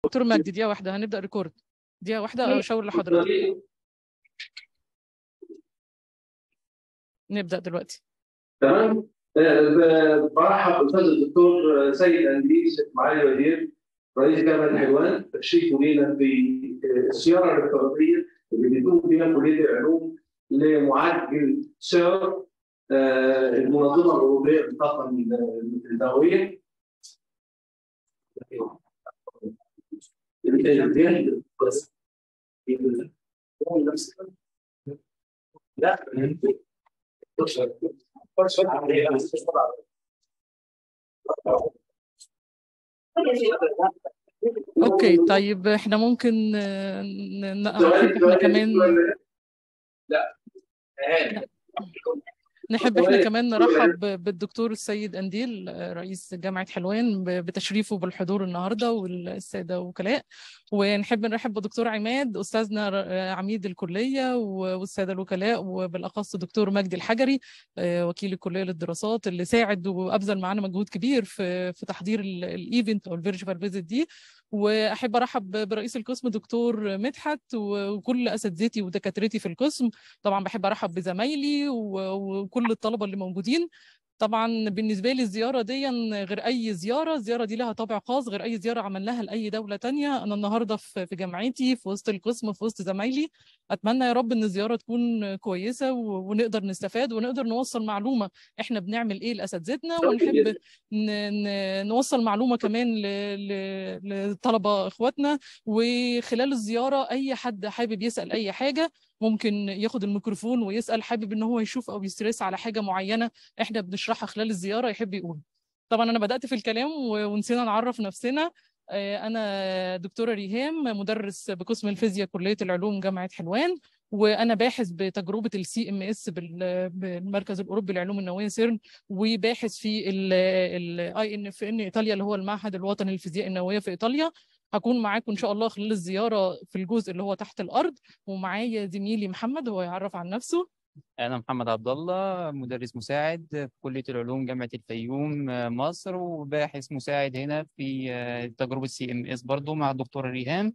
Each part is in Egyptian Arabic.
دكتور مجدي دقيقه واحده هنبدا ريكورد دقيقه واحده اشاور لحضرتك نبدا دلوقتي تمام آه، برحب بالاستاذ الدكتور سيد اندريس معالي الوزير رئيس جامعه حلوان تشريفه لينا في الزياره الافتراضيه اللي بتقوم بها كليه العلوم لمعالج سير آه، المنظمه الاوروبيه للطاقه النوويه لا اوكي طيب احنا ممكن آه، ن- نحب احنا كمان لا نحب احنا كمان نرحب بالدكتور السيد انديل آه، رئيس جامعة حلوان ب- بتشريفه بالحضور النهارده والسادة وكلاء ونحب نرحب بالدكتور عماد استاذنا ر- آه، عميد الكلية و- والسادة الوكلاء وبالاخص دكتور مجدي الحجري آه، وكيل الكلية للدراسات اللي ساعد وابذل معانا مجهود كبير في في تحضير ال- الايفنت او الفيرتشوال فيزيت دي واحب ارحب برئيس القسم دكتور مدحت و- وكل اساتذتي ودكاترتي في القسم طبعا بحب ارحب بزمايلي و- وكل الطلبه اللي موجودين طبعا بالنسبه لي الزياره دي غير اي زياره الزياره دي لها طابع خاص غير اي زياره عملناها لاي دوله تانية انا النهارده في في جامعتي في وسط القسم في وسط زمايلي اتمنى يا رب ان الزياره تكون كويسه و- ونقدر نستفاد ونقدر نوصل معلومه احنا بنعمل ايه لاساتذتنا ونحب ن- ن- نوصل معلومه كمان ل- ل- لطلبه اخواتنا وخلال الزياره اي حد حابب يسال اي حاجه ممكن ياخد الميكروفون ويسال حابب ان هو يشوف او يسترس على حاجه معينه احنا بنشرحها خلال الزياره يحب يقول طبعا انا بدات في الكلام و- ونسينا نعرف نفسنا آه، انا دكتوره ريهام مدرس بقسم الفيزياء كليه العلوم جامعه حلوان وانا باحث بتجربه السي ام اس بالمركز الاوروبي للعلوم النوويه سيرن وباحث في الاي ان اف ان ايطاليا اللي هو المعهد الوطني للفيزياء النوويه في ايطاليا هكون معاكم ان شاء الله خلال الزياره في الجزء اللي هو تحت الارض ومعايا زميلي محمد هو يعرف عن نفسه أنا محمد عبد الله مدرس مساعد في كلية العلوم جامعة الفيوم آه، مصر وباحث مساعد هنا في آه، تجربة سي ام اس برضه مع الدكتورة ريهام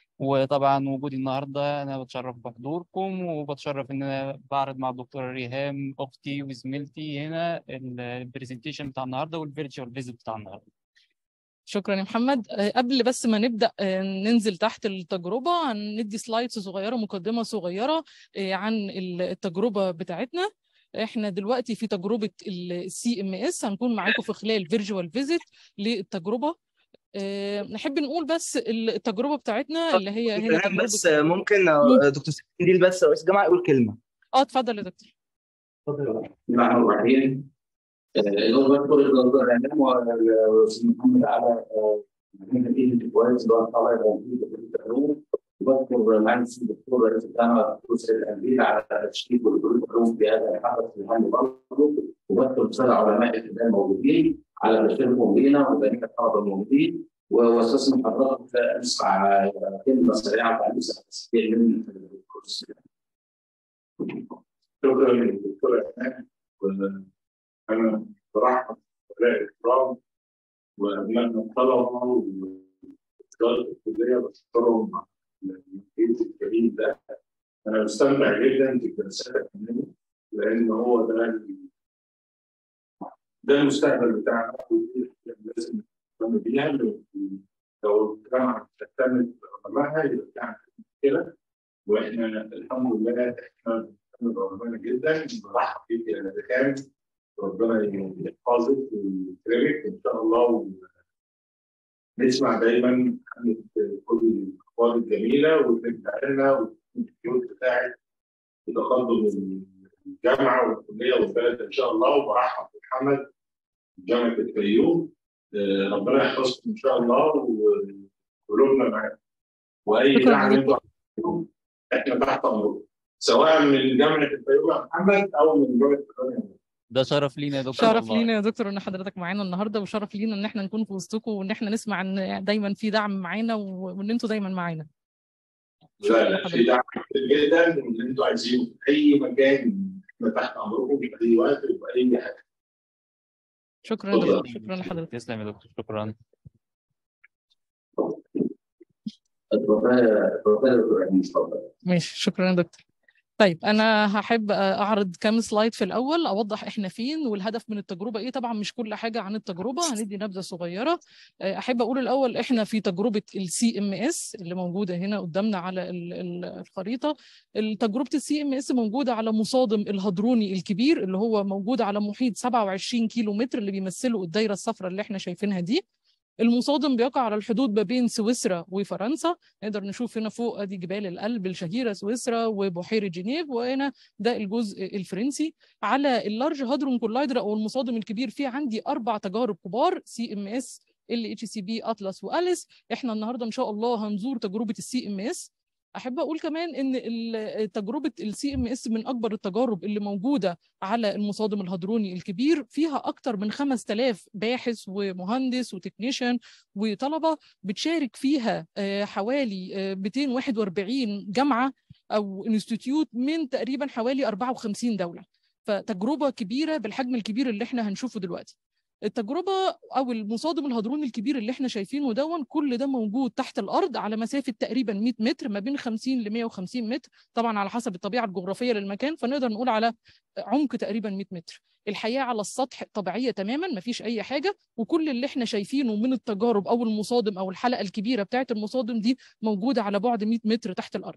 وطبعا وجودي النهارده أنا بتشرف بحضوركم وبتشرف إن أنا بعرض مع الدكتورة ريهام أختي وزميلتي هنا البرزنتيشن بتاع النهارده والفيرتشوال فيزيت بتاع النهارده. شكرا يا محمد آه، قبل بس ما نبدا آه، ننزل تحت التجربه هندي سلايدز صغيره مقدمه صغيره آه، عن ال- التجربه بتاعتنا احنا دلوقتي في تجربه السي ام اس هنكون معاكم في خلال فيرجوال فيزيت للتجربه آه، نحب نقول بس التجربه بتاعتنا اللي هي هنا تمام تجربه بس ممكن مم. دكتور سنديل بس رئيس الجامعه يقول كلمه اه اتفضل يا دكتور اتفضل بسم الله الرحمن الرحيم الأول بشكر الدكتور رنان والأستاذ محمد على مهمة الإيد الكويس اللي هو طالع موجود في العلوم وبشكر المهندس الدكتور رئيس الجامعة الدكتور سيد الأنبيل على تشكيل كلية العلوم في هذا الحدث الهام برضه وبشكر السادة علماء الفنان الموجودين على تشريفهم لينا وجميع الطلبة الموجودين واستاذن حضرتك اسمع كلمة سريعة بعد تسجيل من الكورس. شكرا للدكتور ايمان وانا برحب بهؤلاء الكرام وابنائنا الطلبه وطلبه الكليه بشكرهم على المجهود الجميل ده انا مستمتع جدا بالجلسات الفنيه لان هو ده ال- ده المستقبل بتاعنا ودي الحاجة اللي لازم نهتم بيها لو لو الجامعه بتهتم بعلمائها يبقى في عندنا مشكله واحنا الحمد لله احنا ربنا جدا برحب بيك يا دكان ربنا يحفظك ويكرمك ان شاء الله ونسمع دايما عن كل الاخبار الجميله وترجع لنا والفيديوهات بتاعت في تقدم الجامعه والكليه والبلد ان شاء الله وبرحب بمحمد جامعه الفيوم آه، ربنا يحفظكم ان شاء الله وقلوبنا معاكم واي شكراً دعم ليك. انتم احنا تحت امركم سواء من جامعه الفيوم يا محمد او من جامعه الفيوم يا محمد. ده شرف لينا يا دكتور شرف والله. لينا يا دكتور ان حضرتك معانا النهارده وشرف لينا ان احنا نكون في وسطكم وان احنا نسمع ان دايما في دعم معانا و- وان انتوا دايما معانا شكراً لا لا لحضرتك. في دعم كتير جدا واللي انتوا عايزينه في اي مكان احنا تحت امركم في اي وقت وفي اي حاجه شكرا يا اتفضل. دكتور شكرا لحضرتك تسلم يا دكتور شكرا البروفيسور يعني اتفضل ماشي شكرا يا دكتور طيب انا هحب اعرض كام سلايد في الاول اوضح احنا فين والهدف من التجربه ايه طبعا مش كل حاجه عن التجربه هندي نبذه صغيره احب اقول الاول احنا في تجربه السي ام اس اللي موجوده هنا قدامنا على ال- ال- الخريطه تجربه السي ام اس موجوده على مصادم الهضروني الكبير اللي هو موجود على محيط 27 كيلو متر اللي بيمثله الدايره الصفراء اللي احنا شايفينها دي المصادم بيقع على الحدود ما بين سويسرا وفرنسا نقدر نشوف هنا فوق ادي جبال الألب الشهيرة سويسرا وبحيرة جنيف وهنا ده الجزء الفرنسي على اللارج هادرون كولايدر او المصادم الكبير فيه عندي اربع تجارب كبار سي ام اس ال اتش سي بي اطلس واليس احنا النهارده ان شاء الله هنزور تجربه السي ام اس احب اقول كمان ان ال- تجربه السي ام اس من اكبر التجارب اللي موجوده على المصادم الهضروني الكبير فيها اكتر من 5000 باحث ومهندس وتكنيشن وطلبه بتشارك فيها آه، حوالي آه، 241 جامعه او انستيتيوت من تقريبا حوالي 54 دوله فتجربه كبيره بالحجم الكبير اللي احنا هنشوفه دلوقتي التجربه او المصادم الهضروني الكبير اللي احنا شايفينه دون كل ده موجود تحت الارض على مسافه تقريبا 100 متر ما بين 50 ل 150 متر طبعا على حسب الطبيعه الجغرافيه للمكان فنقدر نقول على عمق تقريبا 100 متر الحياه على السطح طبيعيه تماما ما فيش اي حاجه وكل اللي احنا شايفينه من التجارب او المصادم او الحلقه الكبيره بتاعت المصادم دي موجوده على بعد 100 متر تحت الارض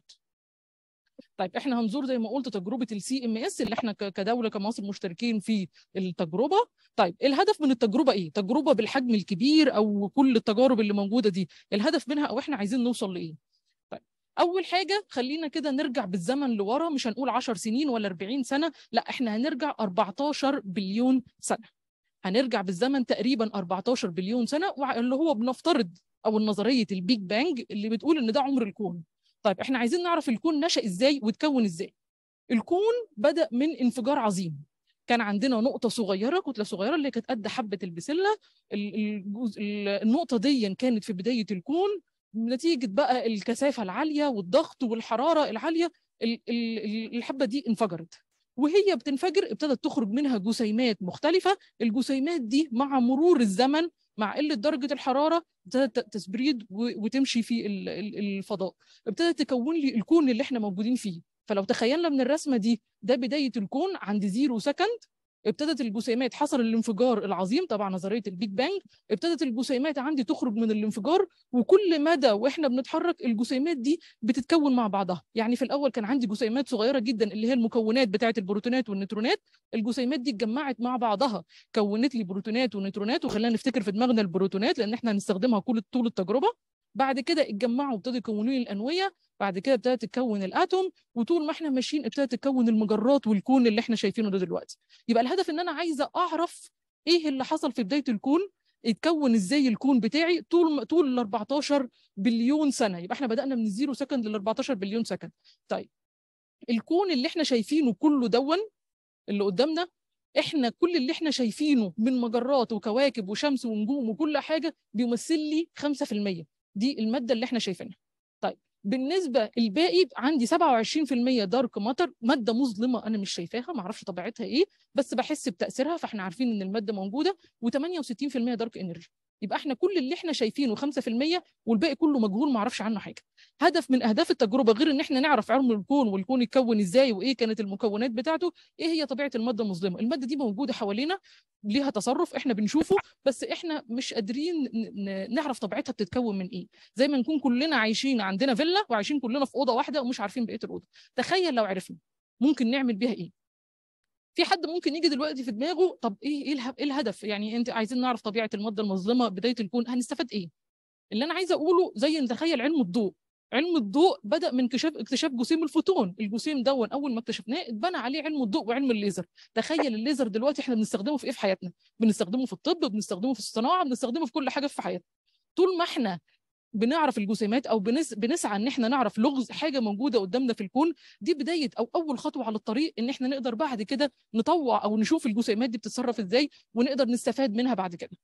طيب احنا هنزور زي ما قلت تجربه السي ام اس اللي احنا ك- كدوله كمصر مشتركين في التجربه طيب الهدف من التجربه ايه تجربه بالحجم الكبير او كل التجارب اللي موجوده دي الهدف منها او احنا عايزين نوصل لايه طيب اول حاجه خلينا كده نرجع بالزمن لورا مش هنقول 10 سنين ولا 40 سنه لا احنا هنرجع 14 بليون سنه هنرجع بالزمن تقريبا 14 بليون سنه وع- اللي هو بنفترض او نظريه البيج بانج اللي بتقول ان ده عمر الكون طيب احنا عايزين نعرف الكون نشأ ازاي واتكون ازاي الكون بدأ من انفجار عظيم كان عندنا نقطة صغيرة كتلة صغيرة اللي كانت قد حبة البسلة ال- الجزء ال- النقطة دي كانت في بداية الكون نتيجة بقى الكثافة العالية والضغط والحرارة العالية ال- ال- ال- الحبة دي انفجرت وهي بتنفجر ابتدت تخرج منها جسيمات مختلفة الجسيمات دي مع مرور الزمن مع قلة درجة الحرارة ابتدت ت- تسبريد و- وتمشي في ال- ال- الفضاء ابتدت تكون لي الكون اللي احنا موجودين فيه فلو تخيلنا من الرسمة دي ده بداية الكون عند زيرو سكند ابتدت الجسيمات حصل الانفجار العظيم طبعا نظريه البيج بانج ابتدت الجسيمات عندي تخرج من الانفجار وكل مدى واحنا بنتحرك الجسيمات دي بتتكون مع بعضها يعني في الاول كان عندي جسيمات صغيره جدا اللي هي المكونات بتاعه البروتونات والنيوترونات الجسيمات دي اتجمعت مع بعضها كونت لي بروتونات ونيوترونات وخلينا نفتكر في دماغنا البروتونات لان احنا هنستخدمها كل طول التجربه بعد كده اتجمعوا وابتدوا يكونوا لي الانويه بعد كده ابتدت تتكون الاتوم وطول ما احنا ماشيين ابتدت تتكون المجرات والكون اللي احنا شايفينه ده دلوقتي يبقى الهدف ان انا عايزه اعرف ايه اللي حصل في بدايه الكون اتكون ازاي الكون بتاعي طول طول ال 14 بليون سنه يبقى احنا بدانا من الزيرو سكند لل 14 بليون سكند طيب الكون اللي احنا شايفينه كله دون اللي قدامنا احنا كل اللي احنا شايفينه من مجرات وكواكب وشمس ونجوم وكل حاجه بيمثل لي 5% دي الماده اللي احنا شايفينها طيب بالنسبه الباقي عندي 27% دارك ماتر ماده مظلمه انا مش شايفاها ما اعرفش طبيعتها ايه بس بحس بتاثيرها فاحنا عارفين ان الماده موجوده و68% دارك انرجي يبقى احنا كل اللي احنا شايفينه 5% والباقي كله مجهول ما اعرفش عنه حاجه هدف من اهداف التجربه غير ان احنا نعرف علم الكون والكون يتكون ازاي وايه كانت المكونات بتاعته ايه هي طبيعه الماده المظلمه الماده دي موجوده حوالينا ليها تصرف احنا بنشوفه بس احنا مش قادرين ن- ن- نعرف طبيعتها بتتكون من ايه زي ما نكون كلنا عايشين عندنا فيلا وعايشين كلنا في اوضه واحده ومش عارفين بقيه الاوضه تخيل لو عرفنا ممكن نعمل بيها ايه في حد ممكن يجي دلوقتي في دماغه طب ايه ايه اله- إيه الهدف يعني انت عايزين نعرف طبيعه الماده المظلمه بدايه الكون هنستفاد ايه اللي انا عايزه اقوله زي نتخيل علم الضوء علم الضوء بدا من اكتشاف اكتشاف جسيم الفوتون الجسيم دون اول ما اكتشفناه اتبنى عليه علم الضوء وعلم الليزر تخيل الليزر دلوقتي احنا بنستخدمه في ايه في حياتنا بنستخدمه في الطب بنستخدمه في الصناعه بنستخدمه في كل حاجه في حياتنا طول ما احنا بنعرف الجسيمات او بنس... بنسعى ان احنا نعرف لغز حاجه موجوده قدامنا في الكون دي بدايه او اول خطوه على الطريق ان احنا نقدر بعد كده نطوع او نشوف الجسيمات دي بتتصرف ازاي ونقدر نستفاد منها بعد كده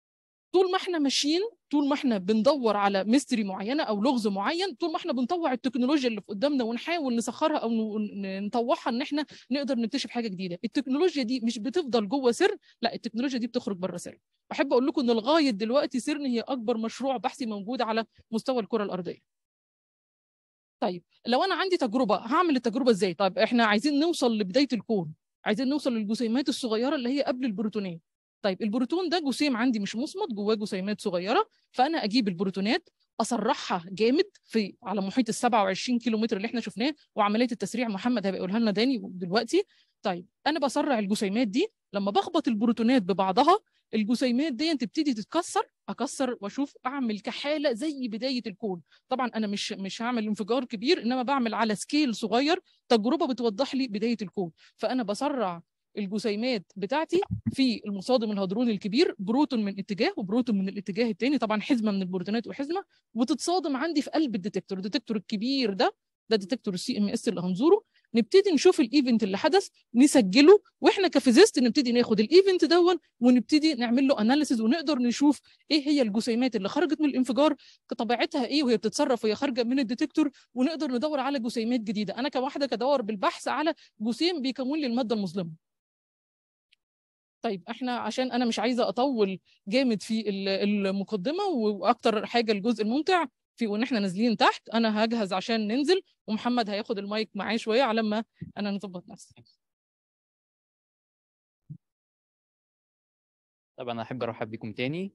طول ما احنا ماشيين طول ما احنا بندور على ميستري معينه او لغز معين طول ما احنا بنطوع التكنولوجيا اللي في قدامنا ونحاول نسخرها او ن- ن- نطوعها ان احنا نقدر نكتشف حاجه جديده التكنولوجيا دي مش بتفضل جوه سر لا التكنولوجيا دي بتخرج بره سر احب اقول لكم ان لغايه دلوقتي سيرن هي اكبر مشروع بحثي موجود على مستوى الكره الارضيه طيب لو انا عندي تجربه هعمل التجربه ازاي طيب احنا عايزين نوصل لبدايه الكون عايزين نوصل للجسيمات الصغيره اللي هي قبل البروتونات طيب البروتون ده جسيم عندي مش مصمت جواه جسيمات صغيره فانا اجيب البروتونات اسرعها جامد في على محيط ال 27 كيلو متر اللي احنا شفناه وعمليه التسريع محمد هيبقى يقولها لنا تاني دلوقتي طيب انا بسرع الجسيمات دي لما بخبط البروتونات ببعضها الجسيمات دي تبتدي تتكسر اكسر واشوف اعمل كحاله زي بدايه الكون طبعا انا مش مش هعمل انفجار كبير انما بعمل على سكيل صغير تجربه بتوضح لي بدايه الكون فانا بسرع الجسيمات بتاعتي في المصادم الهدروني الكبير بروتون من اتجاه وبروتون من الاتجاه الثاني طبعا حزمه من البروتونات وحزمه وتتصادم عندي في قلب الديتكتور الديتكتور الكبير ده ده ديتكتور السي ام اس اللي هنزوره نبتدي نشوف الايفنت اللي حدث نسجله واحنا كفيزيست نبتدي ناخد الايفنت دون ونبتدي نعمل له اناليسيز ونقدر نشوف ايه هي الجسيمات اللي خرجت من الانفجار طبيعتها ايه وهي بتتصرف وهي خارجه من الديتكتور ونقدر ندور على جسيمات جديده انا كواحده كدور بالبحث على جسيم بيكون لي الماده المظلمه طيب احنا عشان انا مش عايزه اطول جامد في المقدمه واكتر حاجه الجزء الممتع في وان احنا نازلين تحت انا هجهز عشان ننزل ومحمد هياخد المايك معاه شويه على ما انا نظبط نفسي طب انا احب ارحب بكم تاني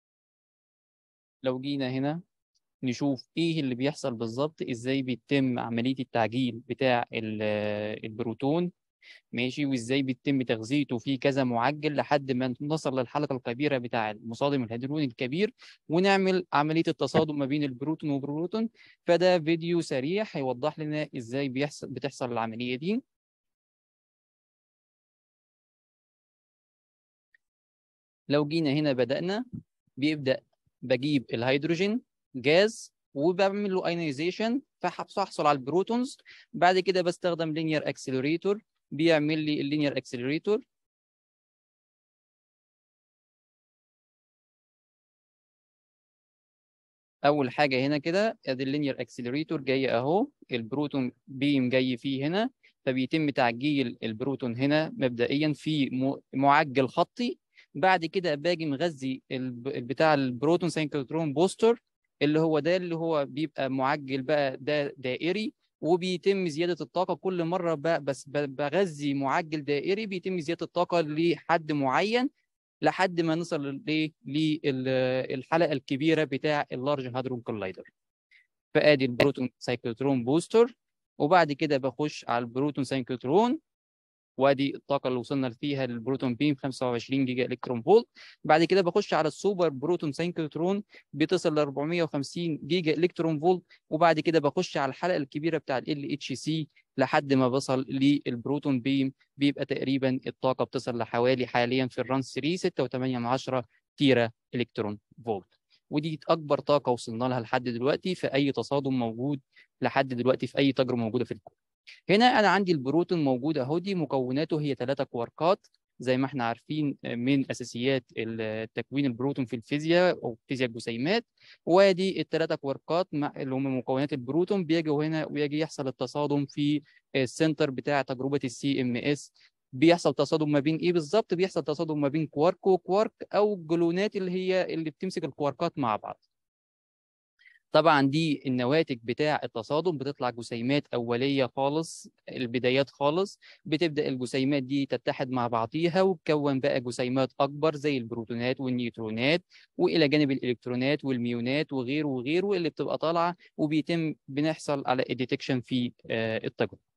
لو جينا هنا نشوف ايه اللي بيحصل بالظبط ازاي بيتم عمليه التعجيل بتاع البروتون ماشي وازاي بيتم تغذيته في كذا معجل لحد ما نوصل للحلقه الكبيره بتاع المصادم الهيدروني الكبير ونعمل عمليه التصادم ما بين البروتون والبروتون فده فيديو سريع هيوضح لنا ازاي بيحصل بتحصل العمليه دي لو جينا هنا بدأنا بيبدأ بجيب الهيدروجين جاز وبعمل له ايونيزيشن فهحصل على البروتونز بعد كده بستخدم لينير اكسلريتور بيعمل لي اللينير اكسلريتور اول حاجه هنا كده ادي اللينير اكسلريتور جاي اهو البروتون بيم جاي فيه هنا فبيتم تعجيل البروتون هنا مبدئيا في معجل خطي بعد كده باجي مغذي بتاع البروتون سينكروترون بوستر اللي هو ده اللي هو بيبقى معجل بقى ده دائري وبيتم زياده الطاقه كل مره بقى بس بغذي معجل دائري بيتم زياده الطاقه لحد معين لحد ما نوصل للحلقه الكبيره بتاع اللارج هادرون كولايدر فادي البروتون سايكلوترون بوستر وبعد كده بخش على البروتون سايكلوترون وادي الطاقه اللي وصلنا فيها للبروتون بيم 25 جيجا الكترون فولت بعد كده بخش على السوبر بروتون سينكروترون بتصل ل 450 جيجا الكترون فولت وبعد كده بخش على الحلقه الكبيره بتاع ال اتش سي لحد ما بصل للبروتون بيم بيبقى تقريبا الطاقه بتصل لحوالي حاليا في الران 3 6.8 تيرا الكترون فولت ودي اكبر طاقه وصلنا لها لحد دلوقتي في اي تصادم موجود لحد دلوقتي في اي تجربه موجوده في الكون هنا انا عندي البروتون موجود اهو دي مكوناته هي ثلاثه كواركات زي ما احنا عارفين من اساسيات تكوين البروتون في الفيزياء او فيزياء الجسيمات وادي الثلاثه كواركات اللي هم مكونات البروتون بيجوا هنا ويجي يحصل التصادم في السنتر بتاع تجربه السي ام اس بيحصل تصادم ما بين ايه بالظبط بيحصل تصادم ما بين كوارك وكوارك او الجلونات اللي هي اللي بتمسك الكواركات مع بعض طبعا دي النواتج بتاع التصادم بتطلع جسيمات أولية خالص البدايات خالص بتبدأ الجسيمات دي تتحد مع بعضيها وتكون بقى جسيمات أكبر زي البروتونات والنيوترونات وإلى جانب الإلكترونات والميونات وغيره وغيره اللي بتبقى طالعة وبيتم بنحصل على الديتكشن في التجربة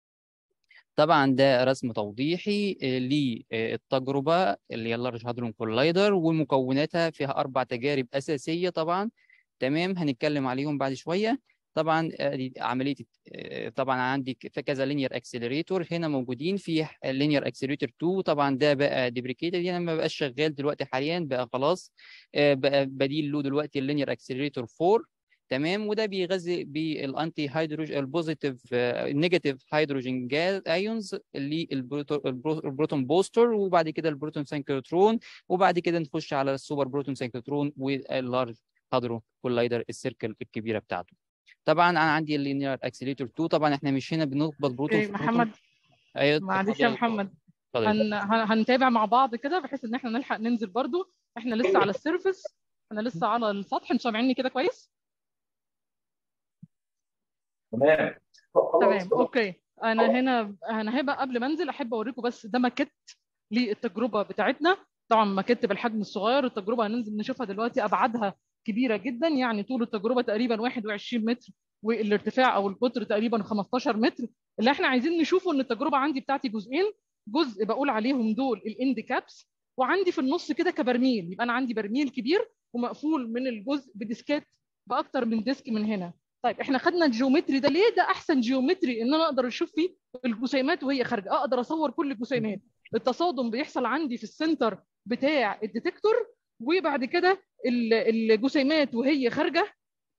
طبعا ده رسم توضيحي للتجربة اللي هي اللارج هادرون كولايدر ومكوناتها فيها أربع تجارب أساسية طبعا تمام هنتكلم عليهم بعد شويه طبعا عمليه طبعا عندي في كذا لينير اكسلريتور هنا موجودين في لينير اكسلريتور 2 طبعا ده بقى ديبريكيتد يعني ما بقاش شغال دلوقتي حاليا بقى خلاص بقى بديل له دلوقتي اللينير اكسلريتور 4 تمام وده بيغذي بالانتي هيدروجين البوزيتيف النيجاتيف هيدروجين جاز ايونز اللي البروتون بوستر وبعد كده البروتون سينكروترون وبعد كده نخش على السوبر بروتون سينكروترون واللارج هادرو كولايدر السيركل الكبيره بتاعته طبعا انا عندي اللينير اكسلريتور 2 طبعا احنا مش هنا بنقبض بروتون إيه محمد ايوه معلش يا محمد هن... هنتابع مع بعض كده بحيث ان احنا نلحق ننزل برضو احنا لسه على السيرفس احنا لسه على السطح انتوا سامعيني كده كويس تمام تمام اوكي انا هنا انا هبقى قبل ما انزل احب اوريكم بس ده ماكيت للتجربه بتاعتنا طبعا ماكيت بالحجم الصغير التجربه هننزل نشوفها دلوقتي ابعادها كبيره جدا يعني طول التجربه تقريبا 21 متر والارتفاع او القطر تقريبا 15 متر اللي احنا عايزين نشوفه ان التجربه عندي بتاعتي جزئين جزء بقول عليهم دول الاند كابس وعندي في النص كده كبرميل يبقى انا عندي برميل كبير ومقفول من الجزء بديسكات باكتر من ديسك من هنا طيب احنا خدنا الجيومتري ده ليه ده احسن جيومتري ان انا اقدر اشوف فيه الجسيمات وهي خارجه اقدر اصور كل الجسيمات التصادم بيحصل عندي في السنتر بتاع الديتكتور وبعد كده الجسيمات وهي خارجه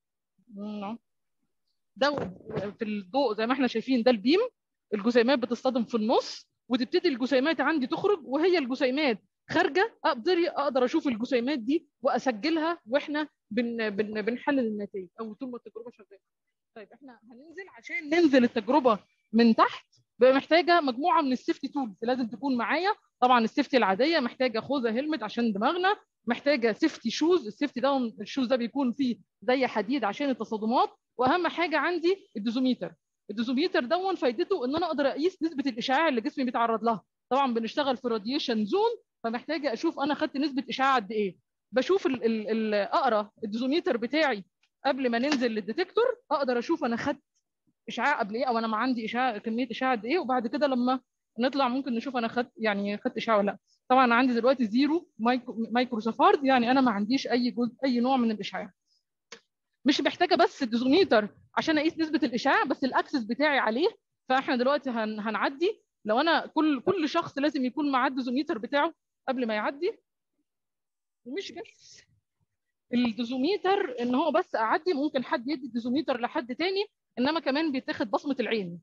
ده في الضوء زي ما احنا شايفين ده البيم الجسيمات بتصطدم في النص وتبتدي الجسيمات عندي تخرج وهي الجسيمات خارجه اقدر اقدر اشوف الجسيمات دي واسجلها واحنا بن بن بنحلل النتائج او طول ما التجربه شغاله. طيب احنا هننزل عشان ننزل التجربه من تحت بقى محتاجه مجموعه من السيفتي تولز لازم تكون معايا طبعا السيفتي العاديه محتاجه خوذه هيلمت عشان دماغنا محتاجه سيفتي شوز السيفتي ده الشوز ده بيكون فيه زي حديد عشان التصادمات واهم حاجه عندي الدوزوميتر الدوزوميتر دون فايدته ان انا اقدر اقيس نسبه الاشعاع اللي جسمي بيتعرض لها طبعا بنشتغل في راديشن زون فمحتاجه اشوف انا خدت نسبه اشعاع قد ايه بشوف ال ال ال اقرا الدوزوميتر بتاعي قبل ما ننزل للديتكتور اقدر اشوف انا خدت اشعاع قبل ايه او انا ما عندي اشعاع كميه اشعاع قد ايه وبعد كده لما نطلع ممكن نشوف انا خدت يعني خدت اشعاع ولا لا طبعا انا عندي دلوقتي زيرو مايكرو, مايكرو سفارد يعني انا ما عنديش اي جزء اي نوع من الاشعاع مش محتاجه بس الدوزوميتر عشان اقيس نسبه الاشعاع بس الاكسس بتاعي عليه فاحنا دلوقتي هن هنعدي لو انا كل كل شخص لازم يكون معاه الدوزوميتر بتاعه قبل ما يعدي ومش بس الدوزوميتر ان هو بس اعدي ممكن حد يدي الدوزوميتر لحد تاني انما كمان بيتاخد بصمه العين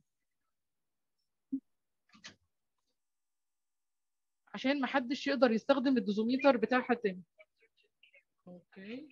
عشان ما حدش يقدر يستخدم الدوزوميتر بتاع حد تاني اوكي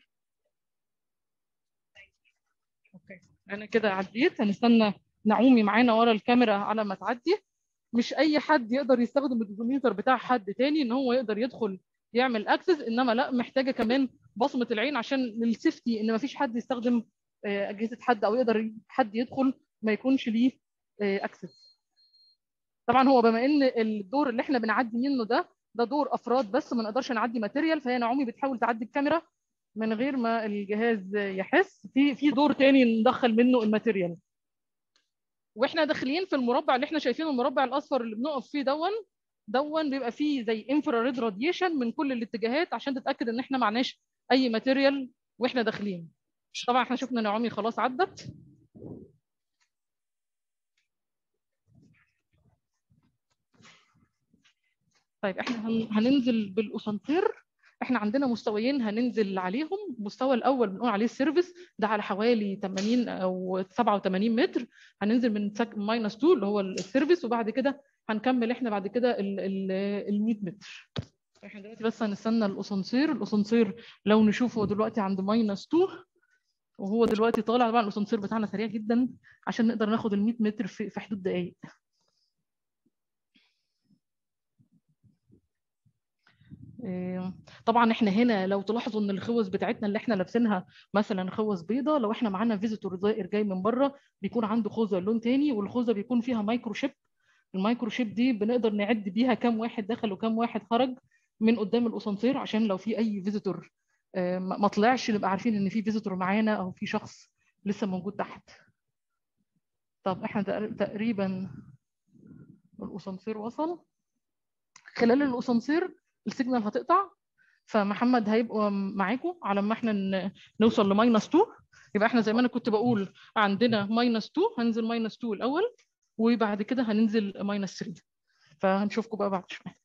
اوكي انا كده عديت هنستنى نعومي معانا ورا الكاميرا على ما تعدي مش اي حد يقدر يستخدم الدوزوميتر بتاع حد تاني ان هو يقدر يدخل يعمل اكسس انما لا محتاجه كمان بصمه العين عشان للسيفتي ان ما فيش حد يستخدم اجهزه حد او يقدر حد يدخل ما يكونش ليه اكسس طبعا هو بما ان الدور اللي احنا بنعدي منه ده ده دور افراد بس ما نقدرش نعدي ماتيريال فهي نعومي بتحاول تعدي الكاميرا من غير ما الجهاز يحس في في دور تاني ندخل منه الماتيريال واحنا داخلين في المربع اللي احنا شايفينه المربع الاصفر اللي بنقف فيه دون دون بيبقى فيه زي انفراريد راديشن من كل الاتجاهات عشان تتاكد ان احنا معناش اي ماتيريال واحنا داخلين طبعا احنا شفنا نعومي خلاص عدت طيب احنا هننزل بالاسانسير احنا عندنا مستويين هننزل عليهم المستوى الاول بنقول عليه السيرفيس ده على حوالي 80 او 87 متر هننزل من ماينس 2 اللي هو السيرفيس وبعد كده هنكمل احنا بعد كده ال 100 متر احنا دلوقتي بس هنستنى الاسانسير الاسانسير لو نشوفه دلوقتي عند ماينس 2 وهو دلوقتي طالع طبعا الاسانسير بتاعنا سريع جدا عشان نقدر ناخد ال 100 متر في, في حدود دقائق طبعا احنا هنا لو تلاحظوا ان الخوذ بتاعتنا اللي احنا لابسينها مثلا خوذ بيضه لو احنا معانا فيزيتور زائر جاي من بره بيكون عنده خوذه لون تاني والخوذه بيكون فيها مايكرو شيب المايكرو شيب دي بنقدر نعد بيها كام واحد دخل وكام واحد خرج من قدام الاسانسير عشان لو في اي فيزيتور ما طلعش نبقى عارفين ان في فيزيتور معانا او في شخص لسه موجود تحت طب احنا تقريبا الاسانسير وصل خلال الاسانسير السيجنال هتقطع فمحمد هيبقى معاكم على ما احنا نوصل لماينس 2 يبقى احنا زي ما انا كنت بقول عندنا ماينس 2 هننزل ماينس 2 الاول وبعد كده هننزل ماينس 3 فهنشوفكم بقى بعد شويه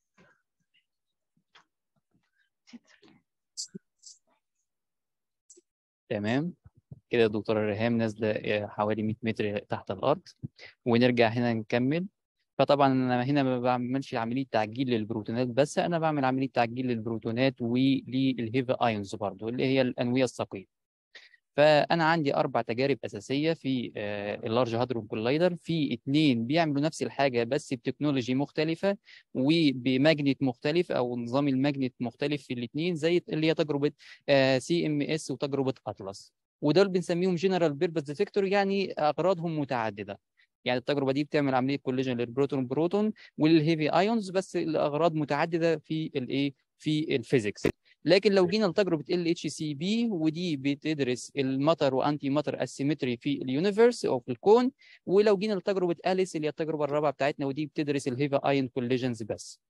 تمام كده الدكتورة ريهام نازلة حوالي 100 متر تحت الأرض ونرجع هنا نكمل فطبعا انا هنا ما بعملش عمليه تعجيل للبروتونات بس انا بعمل عمليه تعجيل للبروتونات وللهيفي ايونز برضو اللي هي الانويه الثقيله فانا عندي اربع تجارب اساسيه في اللارج هادرون كولايدر في اثنين بيعملوا نفس الحاجه بس بتكنولوجي مختلفه وبماجنت مختلف او نظام الماجنت مختلف في الاثنين زي اللي هي تجربه سي ام اس وتجربه اطلس ودول بنسميهم جنرال بيربز ديتكتور يعني اغراضهم متعدده يعني التجربه دي بتعمل عمليه كوليجن للبروتون بروتون والهيفي ايونز بس لاغراض متعدده في الايه في الفيزيكس لكن لو جينا لتجربه ال اتش سي بي ودي بتدرس المطر وانتي ماتر اسيمتري في اليونيفرس او في الكون ولو جينا لتجربه اليس اللي هي التجربه الرابعه بتاعتنا ودي بتدرس الهيفي ايون كوليجنز بس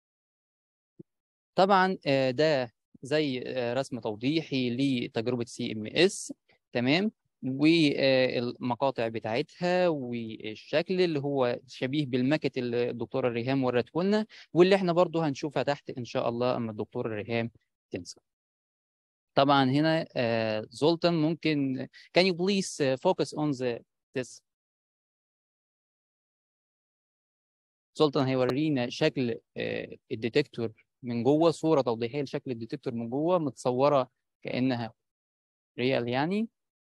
طبعا آه، ده زي آه، رسم توضيحي لتجربه سي ام اس تمام والمقاطع بتاعتها والشكل اللي هو شبيه بالماكت اللي الدكتوره ريهام ورته لنا واللي احنا برضو هنشوفها تحت ان شاء الله اما الدكتوره ريهام تنزل طبعا هنا آه، زولتان ممكن can you please uh, focus on the this زولتان هيورينا شكل آه، الديتكتور من جوه صورة توضيحية لشكل الديتكتور من جوه متصورة كأنها ريال يعني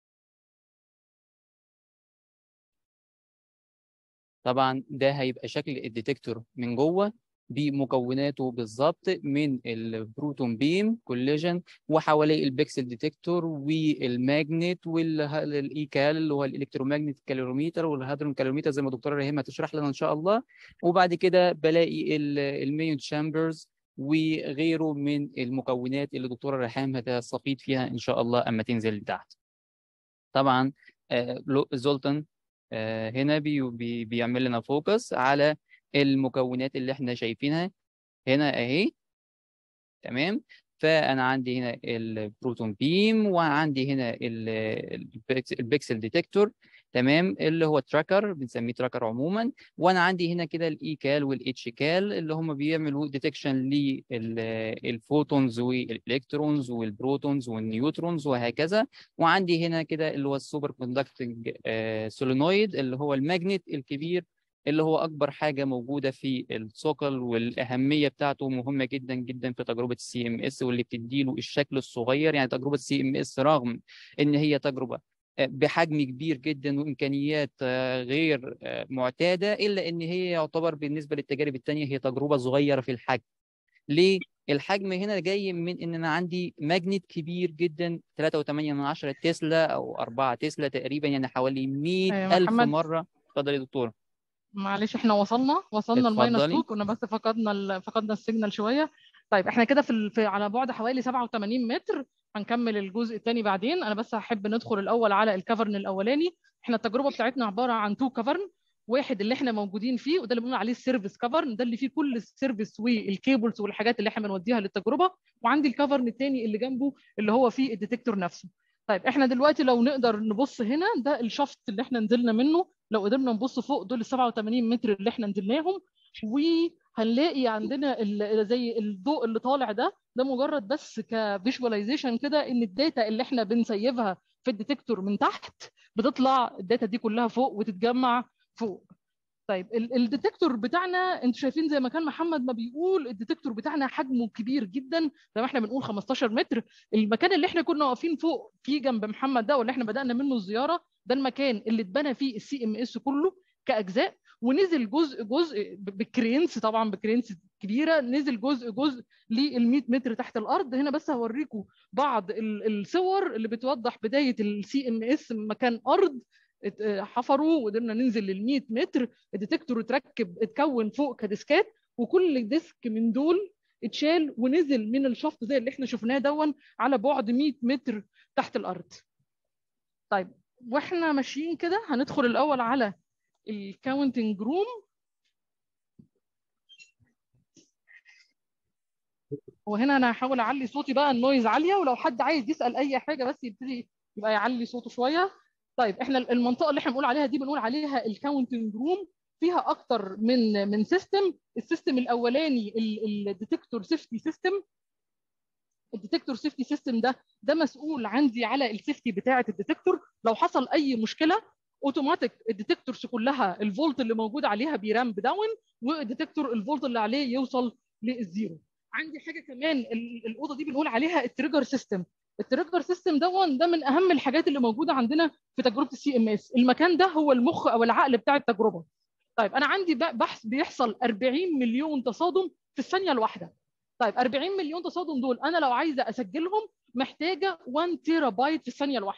طبعا ده هيبقى شكل الديتكتور من جوه بمكوناته بالظبط من البروتون بيم كوليجن وحواليه البكسل ديتكتور والماجنت والايكال اللي هو الالكتروماجنت كالوريميتر والهادرون كالوريميتر زي ما الدكتوره ريهام هتشرح لنا ان شاء الله وبعد كده بلاقي الميون تشامبرز وغيره من المكونات اللي الدكتوره ريهام هتستفيد فيها ان شاء الله اما تنزل لتحت طبعا آه، لو- زولتان آه، هنا بي بي بيعمل لنا فوكس على المكونات اللي احنا شايفينها هنا اهي تمام فانا عندي هنا البروتون بيم وعندي هنا ال- البيكس- البيكسل ديتكتور تمام اللي هو تراكر بنسميه تراكر عموما وانا عندي هنا كده الاي كال والاتش كال اللي هم بيعملوا ديتكشن للفوتونز والالكترونز والبروتونز والنيوترونز وهكذا وعندي هنا كده اللي هو السوبر كوندكتنج سولينويد اللي هو الماجنت الكبير اللي هو اكبر حاجه موجوده في الثقل والاهميه بتاعته مهمه جدا جدا في تجربه السي ام اس واللي بتديله الشكل الصغير يعني تجربه السي ام اس رغم ان هي تجربه آه، بحجم كبير جدا وامكانيات آه، غير آه، معتاده الا ان هي يعتبر بالنسبه للتجارب الثانيه هي تجربه صغيره في الحجم ليه الحجم هنا جاي من ان انا عندي ماجنت كبير جدا 3.8 تسلا او 4 تسلا تقريبا يعني حوالي 100 أيوة، الف محمد. مره اتفضل يا دكتور معلش احنا وصلنا وصلنا الماينس اتفضلي. 2 كنا بس فقدنا ال... فقدنا السيجنال شويه طيب احنا كده في, ال... في على بعد حوالي 87 متر هنكمل الجزء الثاني بعدين انا بس هحب ندخل الاول على الكفرن الاولاني احنا التجربه بتاعتنا عباره عن تو كفرن واحد اللي احنا موجودين فيه وده اللي بنقول عليه السيرفيس كفرن ده اللي فيه كل السيرفيس والكيبلز والحاجات اللي احنا بنوديها للتجربه وعندي الكفرن الثاني اللي جنبه اللي هو فيه الديتكتور نفسه طيب احنا دلوقتي لو نقدر نبص هنا ده الشفط اللي احنا نزلنا منه لو قدرنا نبص فوق دول ال 87 متر اللي احنا نزلناهم وهنلاقي عندنا ال- زي الضوء اللي طالع ده ده مجرد بس كفيجواليزيشن كده ان الداتا اللي احنا بنسيفها في الديتكتور من تحت بتطلع الداتا دي كلها فوق وتتجمع فوق طيب ال- الديتكتور بتاعنا انتوا شايفين زي ما كان محمد ما بيقول الديتكتور بتاعنا حجمه كبير جدا زي ما احنا بنقول 15 متر المكان اللي احنا كنا واقفين فوق فيه جنب محمد ده واللي احنا بدأنا منه الزيارة ده المكان اللي اتبنى فيه السي ام اس كله كأجزاء ونزل جزء جزء ب- بكرينس طبعا بكرينس كبيره نزل جزء جزء لل 100 متر تحت الارض هنا بس هوريكم بعض ال- الصور اللي بتوضح بدايه السي ام اس مكان ارض ات- اه حفروا وقدرنا ننزل لل 100 متر الديتكتور اتركب اتكون فوق كديسكات وكل ديسك من دول اتشال ونزل من الشفط ده اللي احنا شفناه دون على بعد 100 متر تحت الارض طيب واحنا ماشيين كده هندخل الاول على الكاونتنج روم وهنا انا هحاول اعلي صوتي بقى النويز عاليه ولو حد عايز يسال اي حاجه بس يبتدي يبقى يعلي صوته شويه طيب احنا المنطقه اللي احنا بنقول عليها دي بنقول عليها الكاونتنج روم فيها اكتر من من سيستم السيستم الاولاني الديتكتور سيفتي سيستم الديتكتور سيفتي سيستم ده ده مسؤول عندي على السيفتي بتاعه الديتكتور لو حصل اي مشكله اوتوماتيك الديتكتورز كلها الفولت اللي موجود عليها بيرامب داون والديتكتور الفولت اللي عليه يوصل للزيرو عندي حاجه كمان ال- الاوضه دي بنقول عليها التريجر سيستم التريجر سيستم دون ده من اهم الحاجات اللي موجوده عندنا في تجربه السي ام اس المكان ده هو المخ او العقل بتاع التجربه طيب انا عندي بقى بحث بيحصل 40 مليون تصادم في الثانيه الواحده طيب 40 مليون تصادم دول انا لو عايزه اسجلهم محتاجه 1 تيرا بايت في الثانيه الواحده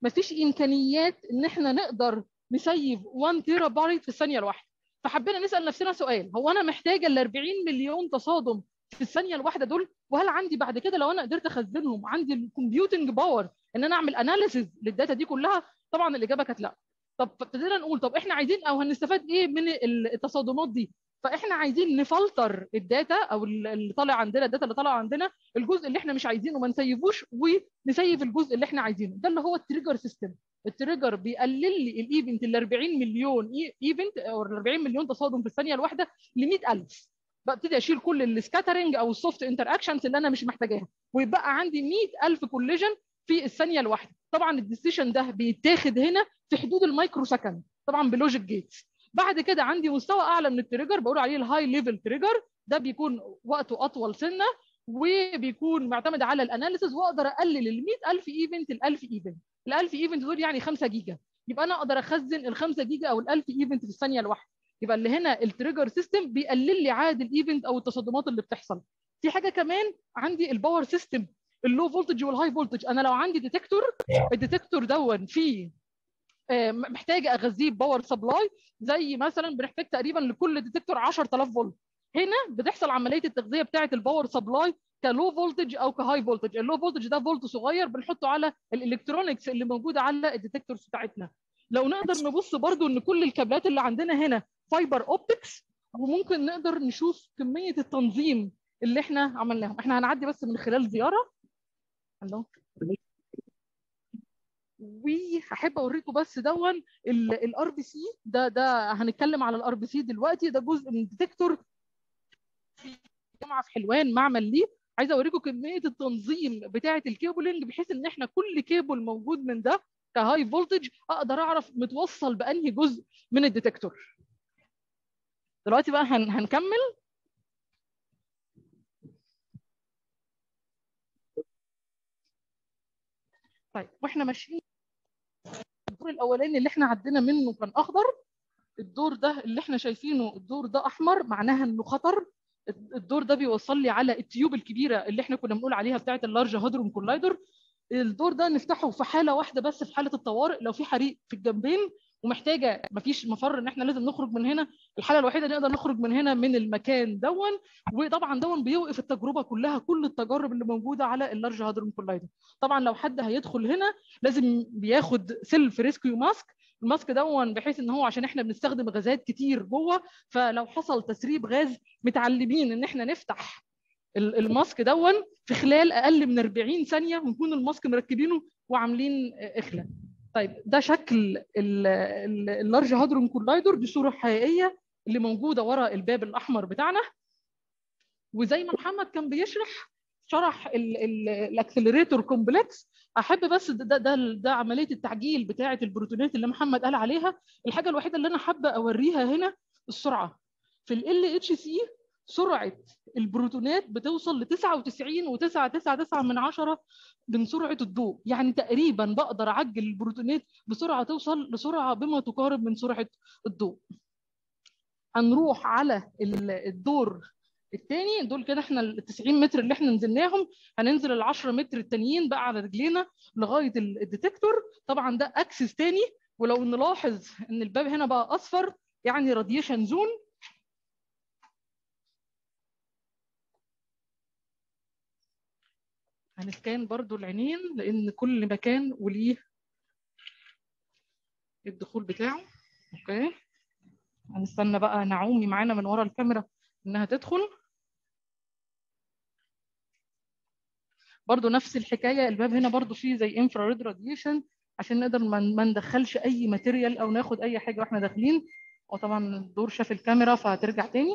مفيش امكانيات ان احنا نقدر نسيف 1 تيرا بايت في الثانيه الواحده فحبينا نسال نفسنا سؤال هو انا محتاجه ال 40 مليون تصادم في الثانيه الواحده دول وهل عندي بعد كده لو انا قدرت اخزنهم عندي الكمبيوتنج باور ان انا اعمل اناليسيز للداتا دي كلها طبعا الاجابه كانت لا طب ابتدينا نقول طب احنا عايزين او هنستفاد ايه من التصادمات دي فاحنا عايزين نفلتر الداتا او اللي طالع عندنا الداتا اللي طالع عندنا الجزء اللي احنا مش عايزينه ما نسيبوش ونسيب الجزء اللي احنا عايزينه ده اللي هو التريجر سيستم التريجر بيقلل لي الايفنت ال 40 مليون ايفنت او ال 40 مليون تصادم في الثانيه الواحده ل 100000 ببتدي اشيل كل السكاترنج او السوفت انتر اكشنز اللي انا مش محتاجاها ويبقى عندي 100000 كوليجن في الثانيه الواحده طبعا الديسيشن ده بيتاخد هنا في حدود المايكرو سكند طبعا بلوجيك جيتس بعد كده عندي مستوى اعلى من التريجر بقول عليه الهاي ليفل تريجر ده بيكون وقته اطول سنه وبيكون معتمد على الاناليسز واقدر اقلل ال 100000 ايفنت ل 1000 ايفنت ال 1000 ايفنت دول يعني 5 جيجا يبقى انا اقدر اخزن ال 5 جيجا او ال 1000 ايفنت في الثانيه الواحده يبقى اللي هنا التريجر سيستم بيقلل لي عدد الايفنت او التصادمات اللي بتحصل في حاجه كمان عندي الباور سيستم اللو فولتج والهاي فولتج انا لو عندي ديتكتور الديتكتور دون فيه محتاجه اغذيه باور سبلاي زي مثلا بنحتاج تقريبا لكل ديتكتور 10000 فولت هنا بتحصل عمليه التغذيه بتاعه الباور سبلاي كلو فولتج او كهاي فولتج اللو فولتج ده فولت صغير بنحطه على الالكترونكس اللي موجوده على الديتكتورز بتاعتنا لو نقدر نبص برضو ان كل الكابلات اللي عندنا هنا فايبر اوبتكس وممكن نقدر نشوف كميه التنظيم اللي احنا عملناهم احنا هنعدي بس من خلال زياره الله وهحب اوريكم بس دون الار بي سي ده ده هنتكلم على الار بي سي دلوقتي ده جزء من ديتكتور في جامعه في حلوان معمل ليه عايزه اوريكم كميه التنظيم بتاعه الكيبلنج بحيث ان احنا كل كيبل موجود من ده كهاي فولتج اقدر اعرف متوصل بانهي جزء من الديتكتور دلوقتي بقى هن هنكمل طيب واحنا ماشيين الدور الاولاني اللي احنا عدينا منه كان اخضر الدور ده اللي احنا شايفينه الدور ده احمر معناها انه خطر الدور ده بيوصل لي على التيوب الكبيره اللي احنا كنا بنقول عليها بتاعه اللارج هادروم كولايدر الدور ده نفتحه في حاله واحده بس في حاله الطوارئ لو في حريق في الجنبين ومحتاجه مفيش مفر ان احنا لازم نخرج من هنا الحاله الوحيده اللي نقدر نخرج من هنا من المكان دون وطبعا دون بيوقف التجربه كلها كل التجارب اللي موجوده على اللارج هادروم كولايدر طبعا لو حد هيدخل هنا لازم بياخد سيلف ريسكيو ماسك الماسك دون بحيث ان هو عشان احنا بنستخدم غازات كتير جوه فلو حصل تسريب غاز متعلمين ان احنا نفتح الماسك دون في خلال اقل من 40 ثانيه ونكون الماسك مركبينه وعاملين اخلاء طيب ده شكل اللارج هادروم كولايدر دي صوره حقيقيه اللي موجوده ورا الباب الاحمر بتاعنا وزي ما محمد كان بيشرح شرح الاكسلريتور كومبلكس احب بس ده ده ده عمليه التعجيل بتاعه البروتونات اللي محمد قال عليها الحاجه الوحيده اللي انا حابه اوريها هنا السرعه في ال اتش سي سرعه البروتونات بتوصل ل 99.999 من عشرة من سرعه الضوء يعني تقريبا بقدر اعجل البروتونات بسرعه توصل لسرعه بما تقارب من سرعه الضوء هنروح على الدور الثاني دول كده احنا ال 90 متر اللي احنا نزلناهم هننزل ال 10 متر التانيين بقى على رجلينا لغايه الديتكتور طبعا ده اكسس تاني ولو نلاحظ ان الباب هنا بقى اصفر يعني راديشن زون هنسكان برضو العينين لان كل مكان وليه الدخول بتاعه اوكي هنستنى بقى نعومي معانا من ورا الكاميرا انها تدخل برضو نفس الحكايه الباب هنا برضو فيه زي انفراريد راديشن عشان نقدر ما ندخلش اي ماتيريال او ناخد اي حاجه واحنا داخلين وطبعا الدور شاف الكاميرا فهترجع تاني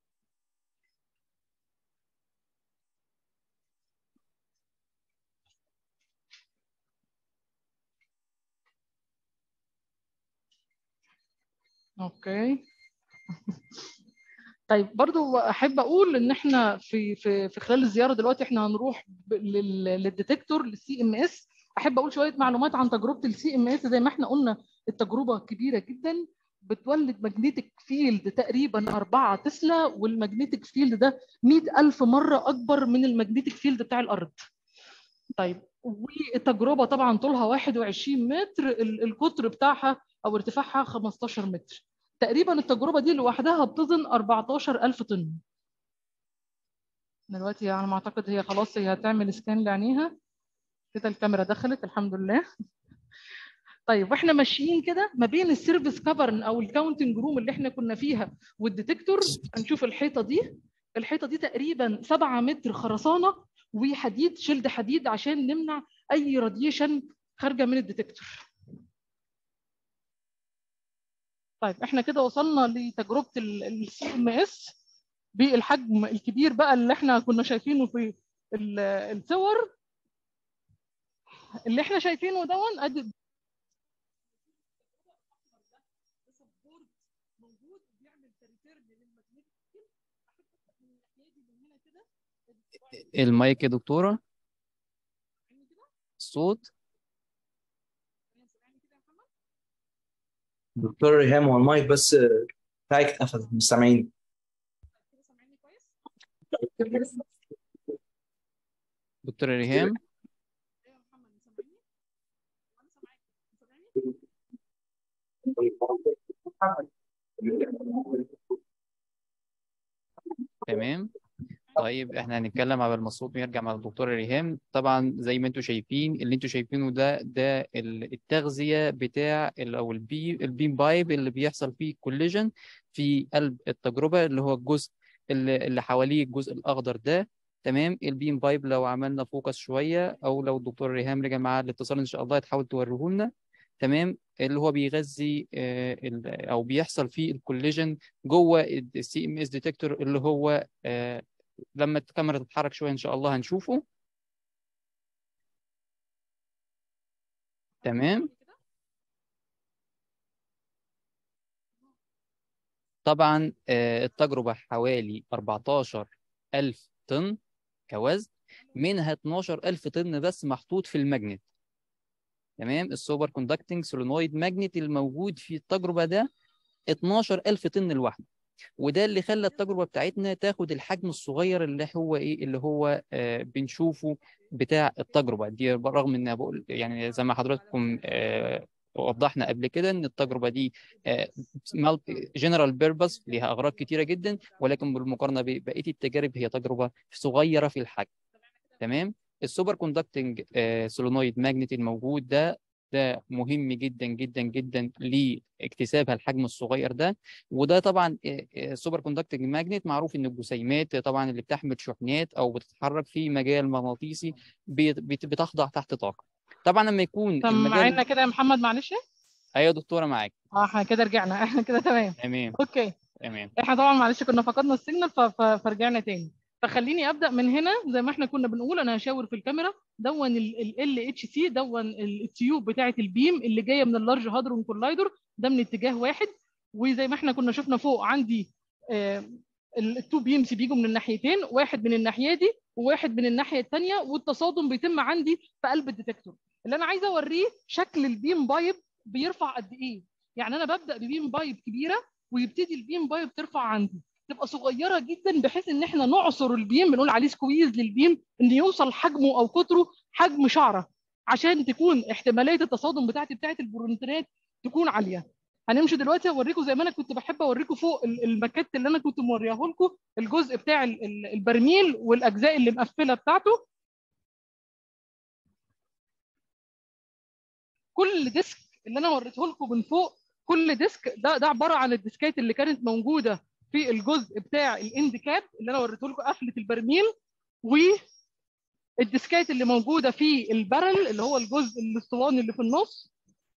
اوكي طيب برضو احب اقول ان احنا في في في خلال الزياره دلوقتي احنا هنروح للديتكتور للسي ام اس احب اقول شويه معلومات عن تجربه السي ام اس زي ما احنا قلنا التجربه كبيره جدا بتولد ماجنتيك فيلد تقريبا 4 تسلا والماجنتيك فيلد ده 100000 مره اكبر من الماجنتيك فيلد بتاع الارض طيب والتجربه طبعا طولها 21 متر ال- القطر بتاعها او ارتفاعها 15 متر تقريبا التجربه دي لوحدها بتظن 14000 طن دلوقتي على ما اعتقد هي خلاص هي هتعمل سكان لعينيها كده الكاميرا دخلت الحمد لله طيب واحنا ماشيين كده ما بين السيرفيس كفرن او الكاونتنج روم اللي احنا كنا فيها والديتكتور هنشوف الحيطه دي الحيطه دي تقريبا 7 متر خرسانه وحديد شيلد حديد عشان نمنع اي راديشن خارجه من الديتكتور طيب احنا كده وصلنا لتجربه السي ام اس بالحجم الكبير بقى اللي احنا كنا شايفينه في ال- الصور اللي احنا شايفينه دون ادي موجود وبيعمل ريتيرن للماجنتيك من الناحيه دي من هنا كده المايك يا دكتورة الصوت دكتور ريهام هو المايك بس بتاعك اتقفل مش سامعين كده سامعني كويس دكتورة ريهام ايوه يا محمد سامعني وانا سامعاك سامعني تمام طيب احنا هنتكلم على المصروف نرجع مع الدكتورة ريهام طبعا زي ما انتم شايفين اللي انتم شايفينه ده ده ال- التغذية بتاع ال- او البي البيم بايب اللي بيحصل فيه كوليجن في قلب التجربة اللي هو الجزء اللي, اللي حواليه الجزء الأخضر ده تمام البيم بايب لو عملنا فوكس شوية او لو الدكتور ريهام رجع معاه الاتصال ان شاء الله تحاول توريه لنا تمام اللي هو بيغذي آه، ال- او بيحصل فيه الكوليجن جوه السي ام اس ديتكتور اللي هو آه، لما الكاميرا تتحرك شويه ان شاء الله هنشوفه تمام طبعا آه، التجربه حوالي 14000 طن كوزن منها 12000 طن بس محطوط في الماجنت تمام السوبر كوندكتنج سولينويد ماجنت الموجود في التجربه ده 12000 طن لوحده وده اللي خلى التجربه بتاعتنا تاخد الحجم الصغير اللي هو ايه اللي هو آه بنشوفه بتاع التجربه دي رغم ان بقول يعني زي ما حضراتكم آه وضحنا قبل كده ان التجربه دي جنرال بيربس ليها اغراض كتيره جدا ولكن بالمقارنه ببقيه التجارب هي تجربه صغيره في الحجم تمام السوبر كوندكتنج سولينويد ماجنت الموجود ده ده مهم جدا جدا جدا لاكتسابها الحجم الصغير ده وده طبعا السوبر كوندكتنج ماجنت معروف ان الجسيمات طبعا اللي بتحمل شحنات او بتتحرك في مجال مغناطيسي بت- بت- بتخضع تحت طاقه طبعا لما يكون طب معانا المجال كده يا محمد معلش ايوه يا دكتوره معاك اه احنا كده رجعنا احنا كده تمام تمام اوكي تمام احنا طبعا معلش كنا فقدنا السيجنال ف- ف- فرجعنا تاني فخليني ابدا من هنا زي ما احنا كنا بنقول انا هشاور في الكاميرا دون ال اتش سي دون ال- التيوب بتاعه البيم اللي جايه من اللارج هادرون كولايدر ده من اتجاه واحد وزي ما احنا كنا شفنا فوق عندي التو بيمز بيجوا من الناحيتين واحد من الناحيه دي وواحد من الناحيه الثانيه والتصادم بيتم عندي في قلب الديتكتور اللي انا عايزه اوريه شكل البيم بايب بيرفع قد ايه يعني انا ببدا ببيم بايب كبيره ويبتدي البيم بايب ترفع عندي تبقى صغيره جدا بحيث ان احنا نعصر البيم بنقول عليه سكويز للبيم ان يوصل حجمه او قطره حجم شعره عشان تكون احتماليه التصادم بتاعتي بتاعت البرونتينات تكون عاليه هنمشي دلوقتي اوريكم زي ما انا كنت بحب اوريكم فوق ال- المكات اللي انا كنت موريها لكم الجزء بتاع ال- ال- البرميل والاجزاء اللي مقفله بتاعته كل ديسك اللي انا وريته لكم من فوق كل ديسك ده ده عباره عن الديسكات اللي كانت موجوده في الجزء بتاع الاند كاب اللي انا وريته لكم قفله البرميل والديسكات اللي موجوده في البرل اللي هو الجزء الاسطواني اللي في النص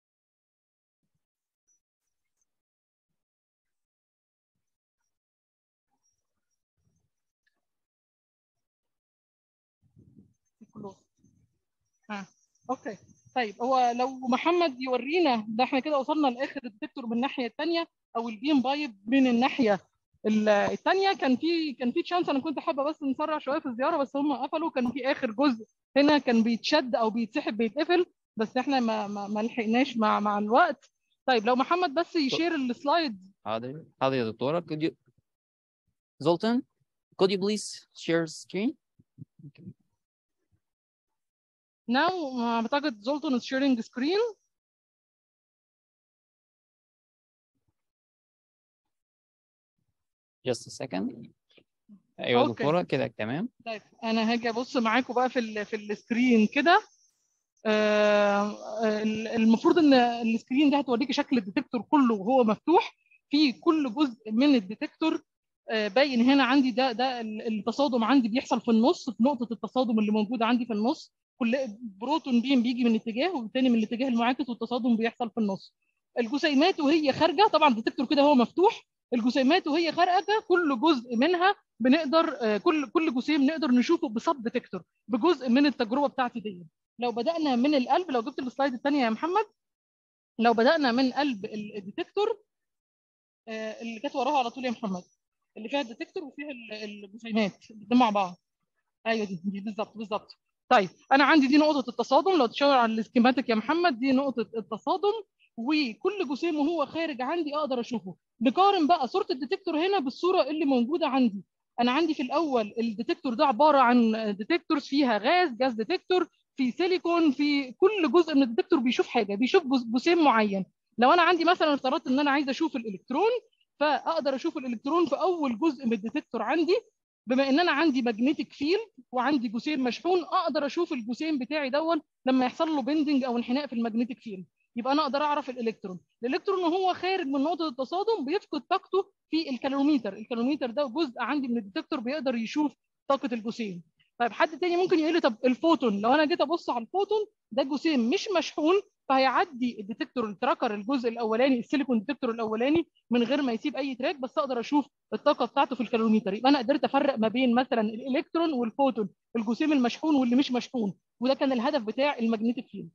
كلهم. اه اوكي طيب هو لو محمد يورينا ده احنا كده وصلنا لاخر الديتكتور من الناحيه الثانيه او البيم بايب من الناحيه الثانيه كان في كان في تشانس انا كنت حابه بس نسرع شويه في الزياره بس هم قفلوا كان في اخر جزء هنا كان بيتشد او بيتسحب بيتقفل بس احنا ما ما, ما لحقناش مع مع الوقت طيب لو محمد بس يشير السلايد حاضر حاضر يا دكتوره could you Zoltan could you please share screen now اعتقد زولتون is sharing screen just a second ايوه أوكي. دكتوره كده تمام طيب انا هاجي ابص معاكم بقى في ال في السكرين كده آه، ال- المفروض ان السكرين ده هتوريكي شكل الديتكتور كله وهو مفتوح في كل جزء من الديتكتور آه، باين هنا عندي ده ده ال- التصادم عندي بيحصل في النص في نقطه التصادم اللي موجوده عندي في النص كل بروتون بيم بيجي من اتجاه والتاني من الاتجاه المعاكس والتصادم بيحصل في النص الجسيمات وهي خارجه طبعا الديتكتور كده هو مفتوح الجسيمات وهي خارجه كل جزء منها بنقدر آه، كل كل جسيم نقدر نشوفه بصب ديتكتور بجزء من التجربه بتاعتي دي لو بدانا من القلب لو جبت السلايد الثانيه يا محمد لو بدانا من قلب ال- الديتكتور آه، اللي كانت وراها على طول يا محمد اللي فيها الديتكتور وفيها ال- الجسيمات الاثنين مع بعض ايوه دي دي بالظبط بالظبط طيب انا عندي دي نقطه التصادم لو تشاور على السكيماتيك يا محمد دي نقطه التصادم وكل جسيم وهو خارج عندي اقدر اشوفه نقارن بقى صوره الديتكتور هنا بالصوره اللي موجوده عندي انا عندي في الاول الديتكتور ده عباره عن ديتكتورز فيها غاز جاز ديتكتور في سيليكون في كل جزء من الديتكتور بيشوف حاجه بيشوف جز- جسيم معين لو انا عندي مثلا افترضت ان انا عايزه اشوف الالكترون فاقدر اشوف الالكترون في اول جزء من الديتكتور عندي بما ان انا عندي ماجنتيك فيلد وعندي جسيم مشحون اقدر اشوف الجسيم بتاعي دون لما يحصل له بندنج او انحناء في الماجنتيك فيلد يبقى انا اقدر اعرف الالكترون الالكترون وهو خارج من نقطه التصادم بيفقد طاقته في الكالوريمتر الكالوريمتر ده جزء عندي من الديتكتور بيقدر يشوف طاقه الجسيم طيب حد تاني ممكن يقول لي طب الفوتون لو انا جيت ابص على الفوتون ده جسيم مش مشحون فهيعدي الديتكتور التراكر الجزء الاولاني السيليكون ديتكتور الاولاني من غير ما يسيب اي تراك بس اقدر اشوف الطاقه بتاعته في الكالوريمتر يبقى انا قدرت افرق ما بين مثلا الالكترون والفوتون الجسيم المشحون واللي مش مشحون وده كان الهدف بتاع الماجنتيك فيلد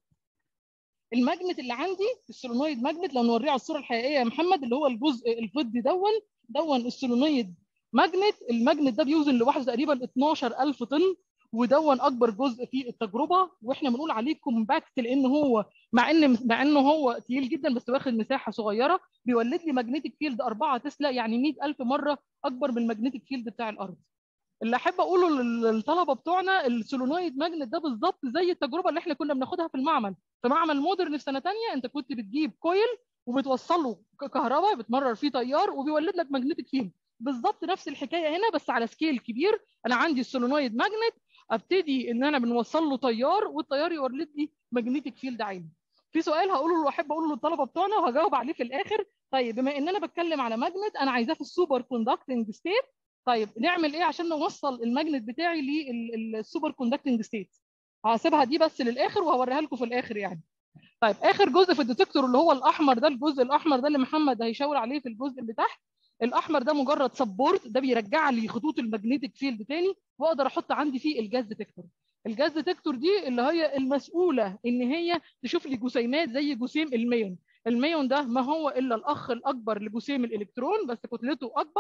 الماجنت اللي عندي السولينويد ماجنت لو نوريه على الصوره الحقيقيه يا محمد اللي هو الجزء الفضي دون دون السولينويد ماجنت الماجنت ده بيوزن لوحده تقريبا 12000 طن ودون اكبر جزء في التجربه واحنا بنقول عليه كومباكت لان هو مع ان مع انه هو تقيل جدا بس واخد مساحه صغيره بيولد لي ماجنتيك فيلد 4 تسلا يعني 100000 مره اكبر من الماجنتيك فيلد بتاع الارض اللي احب اقوله للطلبه بتوعنا السولينويد ماجنت ده بالظبط زي التجربه اللي احنا كنا بناخدها في المعمل في معمل مودرن في سنه ثانيه انت كنت بتجيب كويل وبتوصل له كهرباء بتمرر فيه تيار وبيولد لك ماجنتيك فيلد بالظبط نفس الحكايه هنا بس على سكيل كبير انا عندي السولينويد ماجنت ابتدي ان انا بنوصل له تيار والتيار يولد لي ماجنتيك فيلد عالي في سؤال هقوله واحب اقوله للطلبه بتوعنا وهجاوب عليه في الاخر طيب بما ان انا بتكلم على ماجنت انا عايزاه في السوبر كوندكتنج ستيت طيب نعمل ايه عشان نوصل الماجنت بتاعي للسوبر كوندكتنج ستيت هسيبها دي بس للاخر وهوريها لكم في الاخر يعني طيب اخر جزء في الديتكتور اللي هو الاحمر ده الجزء الاحمر ده اللي محمد هيشاور عليه في الجزء اللي تحت الاحمر ده مجرد سبورت ده بيرجع لي خطوط الماجنتيك فيلد تاني واقدر احط عندي فيه الجاز ديتكتور الجاز ديتكتور دي اللي هي المسؤوله ان هي تشوف لي جسيمات زي جسيم الميون الميون ده ما هو الا الاخ الاكبر لجسيم الالكترون بس كتلته اكبر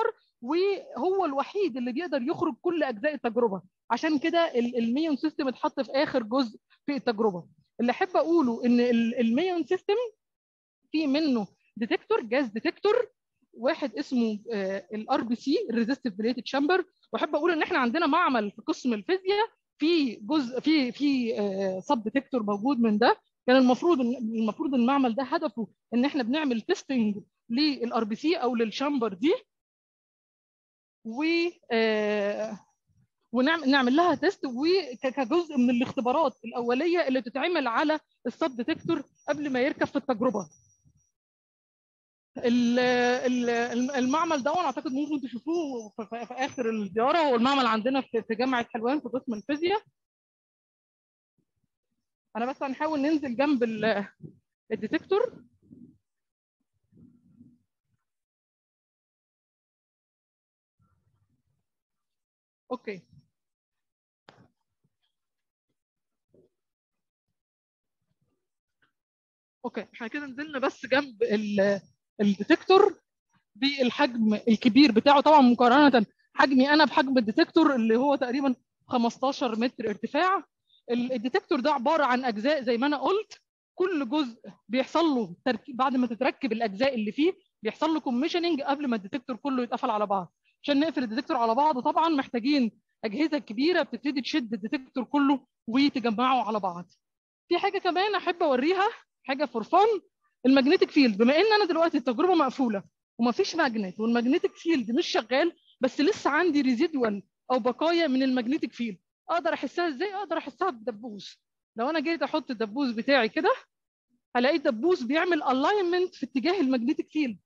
وهو الوحيد اللي بيقدر يخرج كل اجزاء التجربه عشان كده الميون سيستم اتحط في اخر جزء في التجربه اللي احب اقوله ان الميون سيستم في منه ديتكتور جاز ديتكتور واحد اسمه الار بي سي الريزستيف بليتد تشامبر واحب اقول ان احنا عندنا معمل في قسم الفيزياء في جزء في في سب ديتكتور موجود من ده كان المفروض المفروض المعمل ده هدفه ان احنا بنعمل تيستنج للار بي سي او للشامبر دي و ونعمل نعمل لها تيست وكجزء من الاختبارات الاوليه اللي تتعمل على السب ديتكتور قبل ما يركب في التجربه المعمل ده اعتقد ممكن تشوفوه في اخر الزياره هو المعمل عندنا في جامعه حلوان في قسم الفيزياء انا بس هنحاول ننزل جنب الديتكتور اوكي اوكي احنا كده نزلنا بس جنب الديتكتور بالحجم الكبير بتاعه طبعا مقارنه حجمي انا بحجم الديتكتور اللي هو تقريبا 15 متر ارتفاع الديتكتور ده عباره عن اجزاء زي ما انا قلت كل جزء بيحصل له تركيب بعد ما تتركب الاجزاء اللي فيه بيحصل له كوميشننج قبل ما الديتكتور كله يتقفل على بعض عشان نقفل الديتكتور على بعضه طبعا محتاجين اجهزه كبيره بتبتدي تشد الديتكتور كله وتجمعه على بعض في حاجه كمان احب اوريها حاجه فور فن المagnetic فيلد بما ان انا دلوقتي التجربه مقفوله ومفيش ماجنت والمagnetic فيلد مش شغال بس لسه عندي ريزيدوال او بقايا من المagnetic فيلد اقدر احسها ازاي اقدر احسها بدبوس لو انا جيت احط الدبوس بتاعي كده هلاقي الدبوس بيعمل الاينمنت في اتجاه المagnetic فيلد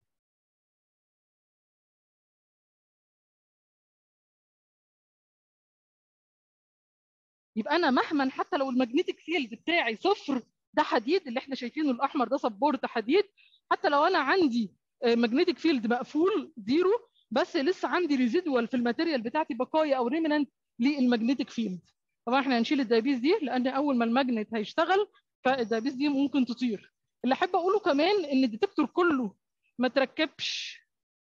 يبقى انا مهما حتى لو المagnetic فيلد بتاعي صفر ده حديد اللي احنا شايفينه الاحمر ده سبورت حديد حتى لو انا عندي ماجنتيك فيلد مقفول زيرو بس لسه عندي ريزيدوال في الماتيريال بتاعتي بقايا او ريمننت للماجنتيك فيلد طبعا احنا هنشيل الدايبيز دي لان اول ما الماجنت هيشتغل فالدايبيز دي ممكن تطير اللي احب اقوله كمان ان الديتكتور كله ما تركبش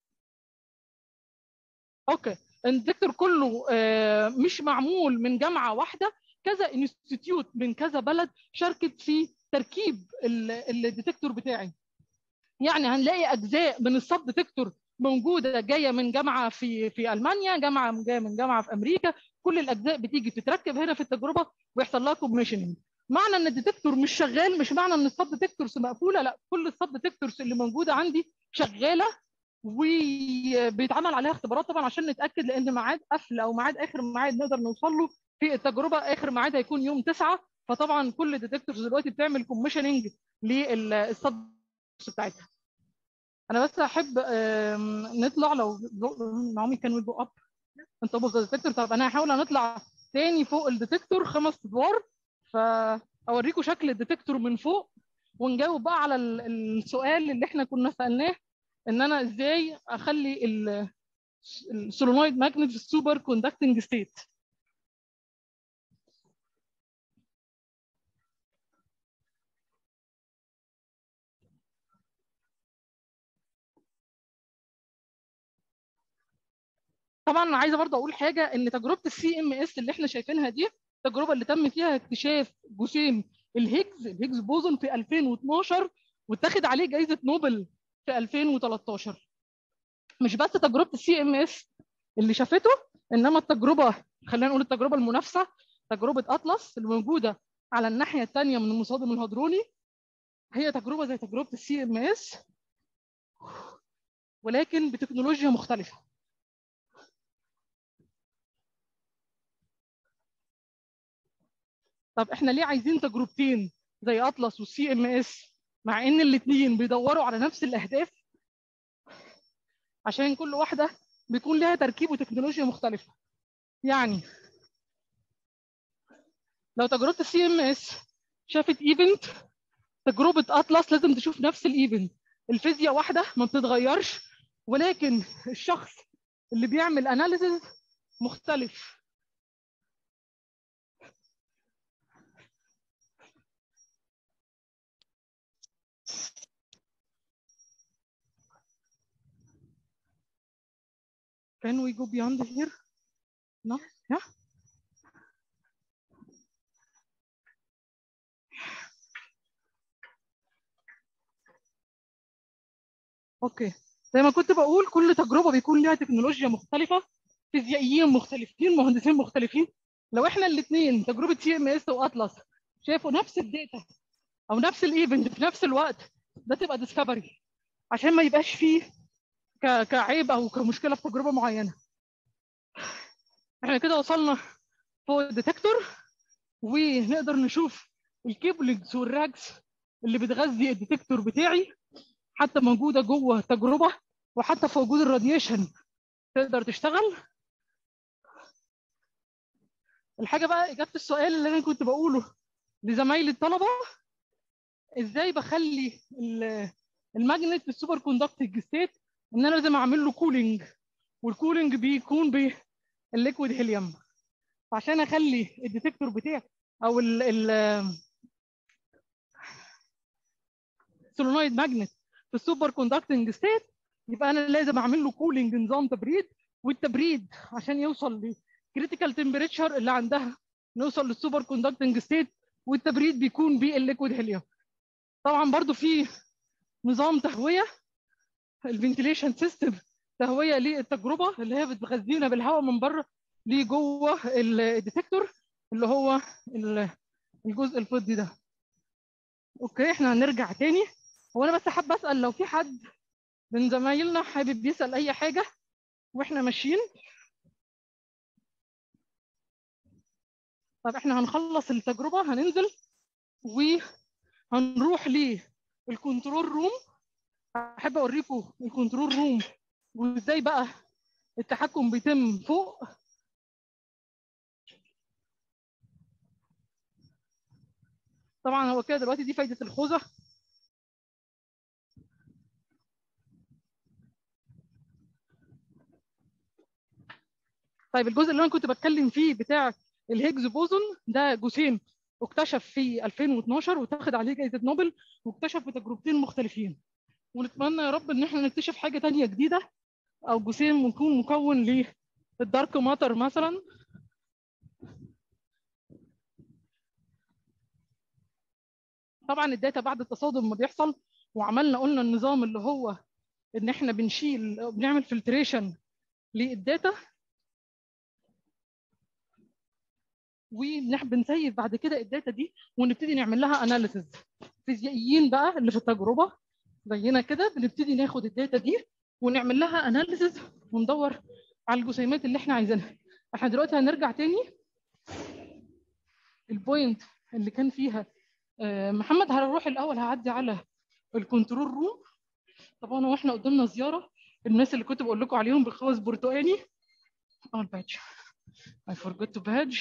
اوكي الديتكتور كله آه، مش معمول من جامعه واحده كذا انستيتيوت من كذا بلد شاركت في تركيب الديتكتور بتاعي يعني هنلاقي اجزاء من السب ديتكتور موجوده جايه من جامعه في في المانيا جامعه جايه من جامعه في امريكا كل الاجزاء بتيجي تتركب هنا في التجربه ويحصل لها كوميشننج معنى ان الديتكتور مش شغال مش معنى ان السب ديتكتورز مقفوله لا كل السب ديتكتورز اللي موجوده عندي شغاله وبيتعمل عليها اختبارات طبعا عشان نتاكد لان ميعاد قفل او ميعاد اخر ميعاد نقدر نوصل له في التجربه اخر ميعاد هيكون يوم 9 فطبعا كل ديتكتورز دلوقتي بتعمل كوميشننج للسب بتاعتها انا بس احب آم، نطلع لو نعومي كان ويل جو اب انت ابو الديتكتور طب انا هحاول نطلع تاني فوق الديتكتور خمس ادوار فاوريكم شكل الديتكتور من فوق ونجاوب بقى على ال- السؤال اللي احنا كنا سالناه ان انا ازاي اخلي ال- السولونويد ماجنت في السوبر كوندكتنج ستيت طبعا انا عايزه برضه اقول حاجه ان تجربه السي ام اس اللي احنا شايفينها دي التجربه اللي تم فيها اكتشاف جسيم الهيجز الهيجز بوزون في 2012 واتخذ عليه جائزه نوبل في 2013 مش بس تجربه السي ام اس اللي شافته انما التجربه خلينا نقول التجربه المنافسه تجربه اطلس اللي موجوده على الناحيه الثانيه من المصادم الهدروني هي تجربه زي تجربه السي ام اس ولكن بتكنولوجيا مختلفه طب احنا ليه عايزين تجربتين زي اطلس والسي ام اس مع ان الاثنين بيدوروا على نفس الاهداف عشان كل واحده بيكون لها تركيب وتكنولوجيا مختلفه يعني لو تجربه السي ام اس شافت ايفنت تجربه اطلس لازم تشوف نفس الايفنت الفيزياء واحده ما بتتغيرش ولكن الشخص اللي بيعمل اناليسز مختلف Can we go beyond here? No? Yeah? اوكي زي ما كنت بقول كل تجربه بيكون ليها تكنولوجيا مختلفه فيزيائيين مختلفين مهندسين مختلفين لو احنا الاثنين تجربه سي ام اس واطلس شافوا نفس الداتا او نفس الايفنت في نفس الوقت ده تبقى ديسكفري عشان ما يبقاش فيه ك- كعيب او كمشكله في تجربه معينه احنا كده وصلنا فوق الديتكتور ونقدر نشوف الكيبلز والراجز اللي بتغذي الديتكتور بتاعي حتى موجوده جوه التجربه وحتى في وجود الراديشن تقدر تشتغل الحاجه بقى اجابه السؤال اللي انا كنت بقوله لزمايلي الطلبه ازاي بخلي ال- الماجنت في السوبر كوندكتنج ستيت ان انا لازم اعمل له كولينج والكولينج بيكون بالليكويد هيليوم فعشان اخلي الديتكتور بتاعي او ال ال سولونويد ماجنت في السوبر كوندكتنج ستيت يبقى انا لازم اعمل له كولينج نظام تبريد والتبريد عشان يوصل لكريتيكال تمبريتشر اللي عندها نوصل للسوبر كوندكتنج ستيت والتبريد بيكون بالليكويد هيليوم طبعا برضو في نظام تهويه الفنتيليشن سيستم تهويه للتجربه اللي هي بتغذينا بالهواء من بره لجوه الديتكتور اللي هو الجزء الفضي ده اوكي احنا هنرجع تاني هو انا بس حابه اسال لو في حد من زمايلنا حابب يسال اي حاجه واحنا ماشيين طب احنا هنخلص التجربه هننزل وهنروح للكنترول روم احب اوريكم الكنترول روم وازاي بقى التحكم بيتم فوق طبعا هو كده دلوقتي دي فايده الخوذه طيب الجزء اللي انا كنت بتكلم فيه بتاع الهيجز بوزون ده جسيم اكتشف في 2012 واتاخد عليه جائزه نوبل واكتشف بتجربتين مختلفين ونتمنى يا رب ان احنا نكتشف حاجه تانية جديده او جسيم يكون مكون للدارك ماتر مثلا طبعا الداتا بعد التصادم ما بيحصل وعملنا قلنا النظام اللي هو ان احنا بنشيل بنعمل فلتريشن للداتا وبنسيف بعد كده الداتا دي ونبتدي نعمل لها اناليسز فيزيائيين بقى اللي في التجربه زينا كده بنبتدي ناخد الداتا دي ونعمل لها اناليسز وندور على الجسيمات اللي احنا عايزينها احنا دلوقتي هنرجع تاني البوينت اللي كان فيها محمد هنروح الاول هعدي على الكنترول روم طبعا واحنا قدامنا زياره الناس اللي كنت بقول لكم عليهم بالخوذ برتقاني اه البادج I forgot to badge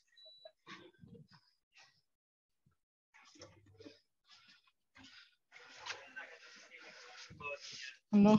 الله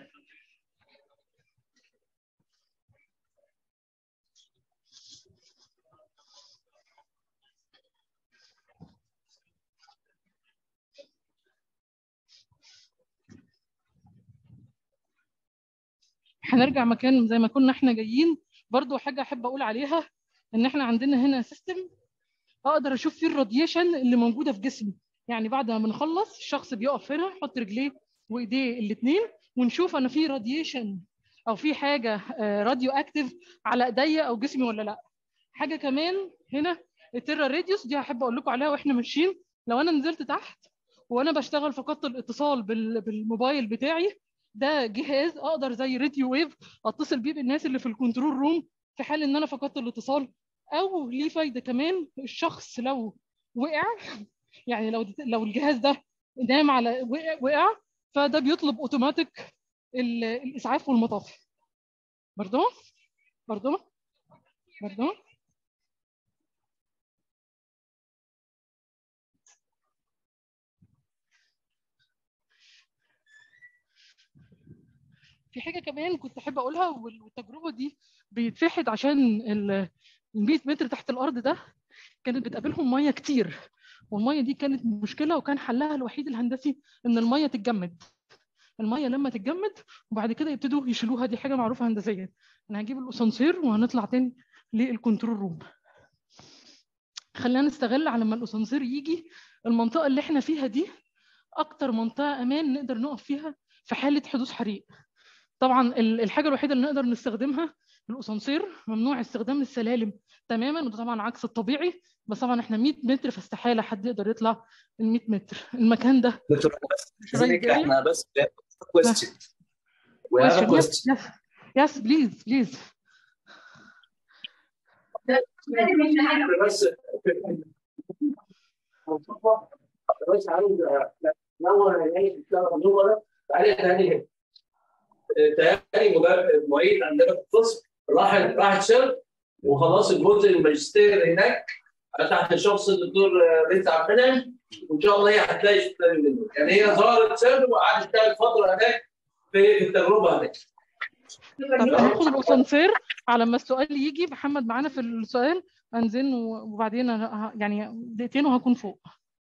هنرجع مكان زي ما كنا احنا جايين برضو حاجه احب اقول عليها ان احنا عندنا هنا سيستم اقدر اشوف فيه الراديشن اللي موجوده في جسمي يعني بعد ما بنخلص الشخص بيقف هنا يحط رجليه وايديه الاثنين ونشوف انا في راديشن او في حاجه راديو اكتيف على ايديا او جسمي ولا لا حاجه كمان هنا التيرا راديوس دي هحب اقول لكم عليها واحنا ماشيين لو انا نزلت تحت وانا بشتغل في خط الاتصال بالموبايل بتاعي ده جهاز اقدر زي راديو ويف اتصل بيه بالناس اللي في الكنترول روم في حال ان انا فقدت الاتصال او ليه فايده كمان الشخص لو وقع يعني لو لو الجهاز ده نام على وقع, وقع فده بيطلب اوتوماتيك الاسعاف والمطافي برضو برضو برضو في حاجه كمان كنت احب اقولها والتجربه دي بيتفحد عشان ال 100 متر تحت الارض ده كانت بتقابلهم ميه كتير والميه دي كانت مشكله وكان حلها الوحيد الهندسي ان الميه تتجمد الميه لما تتجمد وبعد كده يبتدوا يشيلوها دي حاجه معروفه هندسيا انا هجيب الاسانسير وهنطلع تاني للكنترول روم خلينا نستغل على ما الاسانسير يجي المنطقه اللي احنا فيها دي اكتر منطقه امان نقدر نقف فيها في حاله حدوث حريق طبعا الحاجه الوحيده اللي نقدر نستخدمها الاسانسير ممنوع استخدام السلالم تماما وده طبعا عكس الطبيعي بس طبعا احنا 100 متر فاستحاله حد يقدر يطلع ال 100 متر المكان ده دكتور بس احنا بس question we have a question yes please please بس بس عاوز نور هيعيش الشهر ده تعالى تاني تاني مدرب معيد عندنا في القسم راح راح شرق وخلاص الجزء الماجستير هناك تحت شخص الدكتور ريت عبد المنعم وان شاء الله هي هتلاقي شغل منه يعني هي ظهرت سر وقعدت تشتغل فتره هناك في التجربه هناك طب هناخد الاسانسير على ما السؤال يجي محمد معانا في السؤال هنزل وبعدين يعني دقيقتين وهكون فوق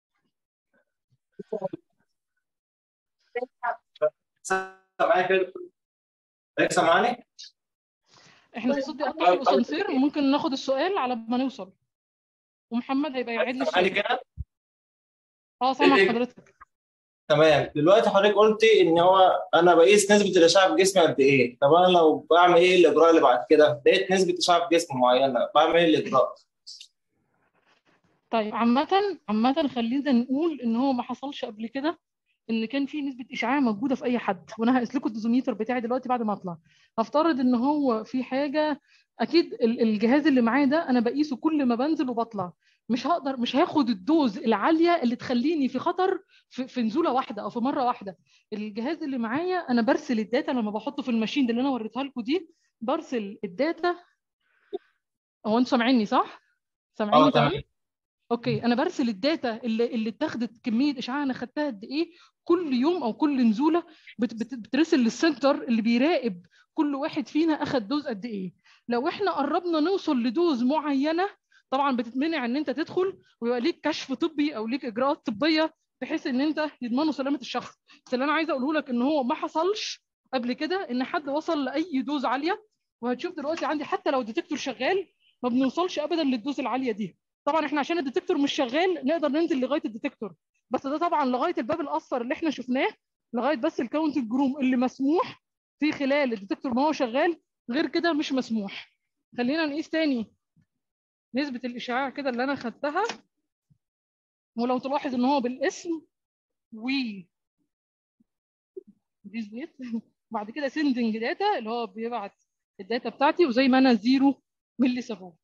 سامعني كده سامعني؟ احنا الصوت بيقطع في الاسانسير وممكن ناخد السؤال على ما نوصل ومحمد هيبقى يعيد لي سامعني السؤال كده؟ اه سامع حضرتك تمام دلوقتي حضرتك قلتي ان هو انا بقيس نسبه الاشعاع في جسمي قد ايه؟ طب انا لو بعمل ايه الاجراء اللي بعد كده؟ لقيت نسبه اشعاع في جسمي معينه بعمل ايه الاجراء؟ طيب عامة عامة خلينا نقول ان هو ما حصلش قبل كده ان كان في نسبة اشعاع موجودة في اي حد وانا هقيس لكم الدوزوميتر بتاعي دلوقتي بعد ما اطلع هفترض ان هو في حاجة اكيد ال- الجهاز اللي معايا ده انا بقيسه كل ما بنزل وبطلع مش هقدر مش هاخد الدوز العالية اللي تخليني في خطر في, في نزولة واحدة او في مرة واحدة الجهاز اللي معايا انا برسل الداتا لما بحطه في الماشين اللي انا وريتها لكم دي برسل الداتا هو انتوا سامعيني صح؟ سامعيني اه تمام؟ تمام اوكي انا برسل الداتا اللي اللي اتاخدت كميه اشعاع انا خدتها قد ايه كل يوم او كل نزوله بت بت بترسل للسنتر اللي بيراقب كل واحد فينا اخد دوز قد ايه لو احنا قربنا نوصل لدوز معينه طبعا بتتمنع ان انت تدخل ويبقى ليك كشف طبي او ليك اجراءات طبيه بحيث ان انت يضمنوا سلامه الشخص بس اللي انا عايزه اقوله لك ان هو ما حصلش قبل كده ان حد وصل لاي دوز عاليه وهتشوف دلوقتي عندي حتى لو الديتكتور شغال ما بنوصلش ابدا للدوز العاليه دي طبعا احنا عشان الديتكتور مش شغال نقدر ننزل لغايه الديتكتور بس ده طبعا لغايه الباب الاصفر اللي احنا شفناه لغايه بس الكاونت جروم اللي مسموح في خلال الديتكتور ما هو شغال غير كده مش مسموح خلينا نقيس تاني نسبه الاشعاع كده اللي انا خدتها ولو تلاحظ ان هو بالاسم و ديزنيت بعد كده سندنج داتا اللي هو بيبعت الداتا بتاعتي وزي ما انا زيرو ملي سبورت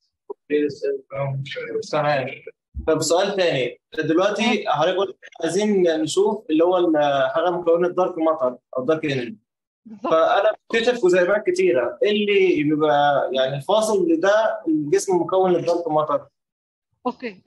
تمام طب سؤال تاني دلوقتي حضرتك قلت عايزين نشوف اللي هو ال- حاجه مكون الدارك ماتر او دارك انرجي بالظبط فانا بكتشف جزيئات كتيره إيه اللي بيبقى يعني الفاصل ده الجسم مكون للدارك ماتر اوكي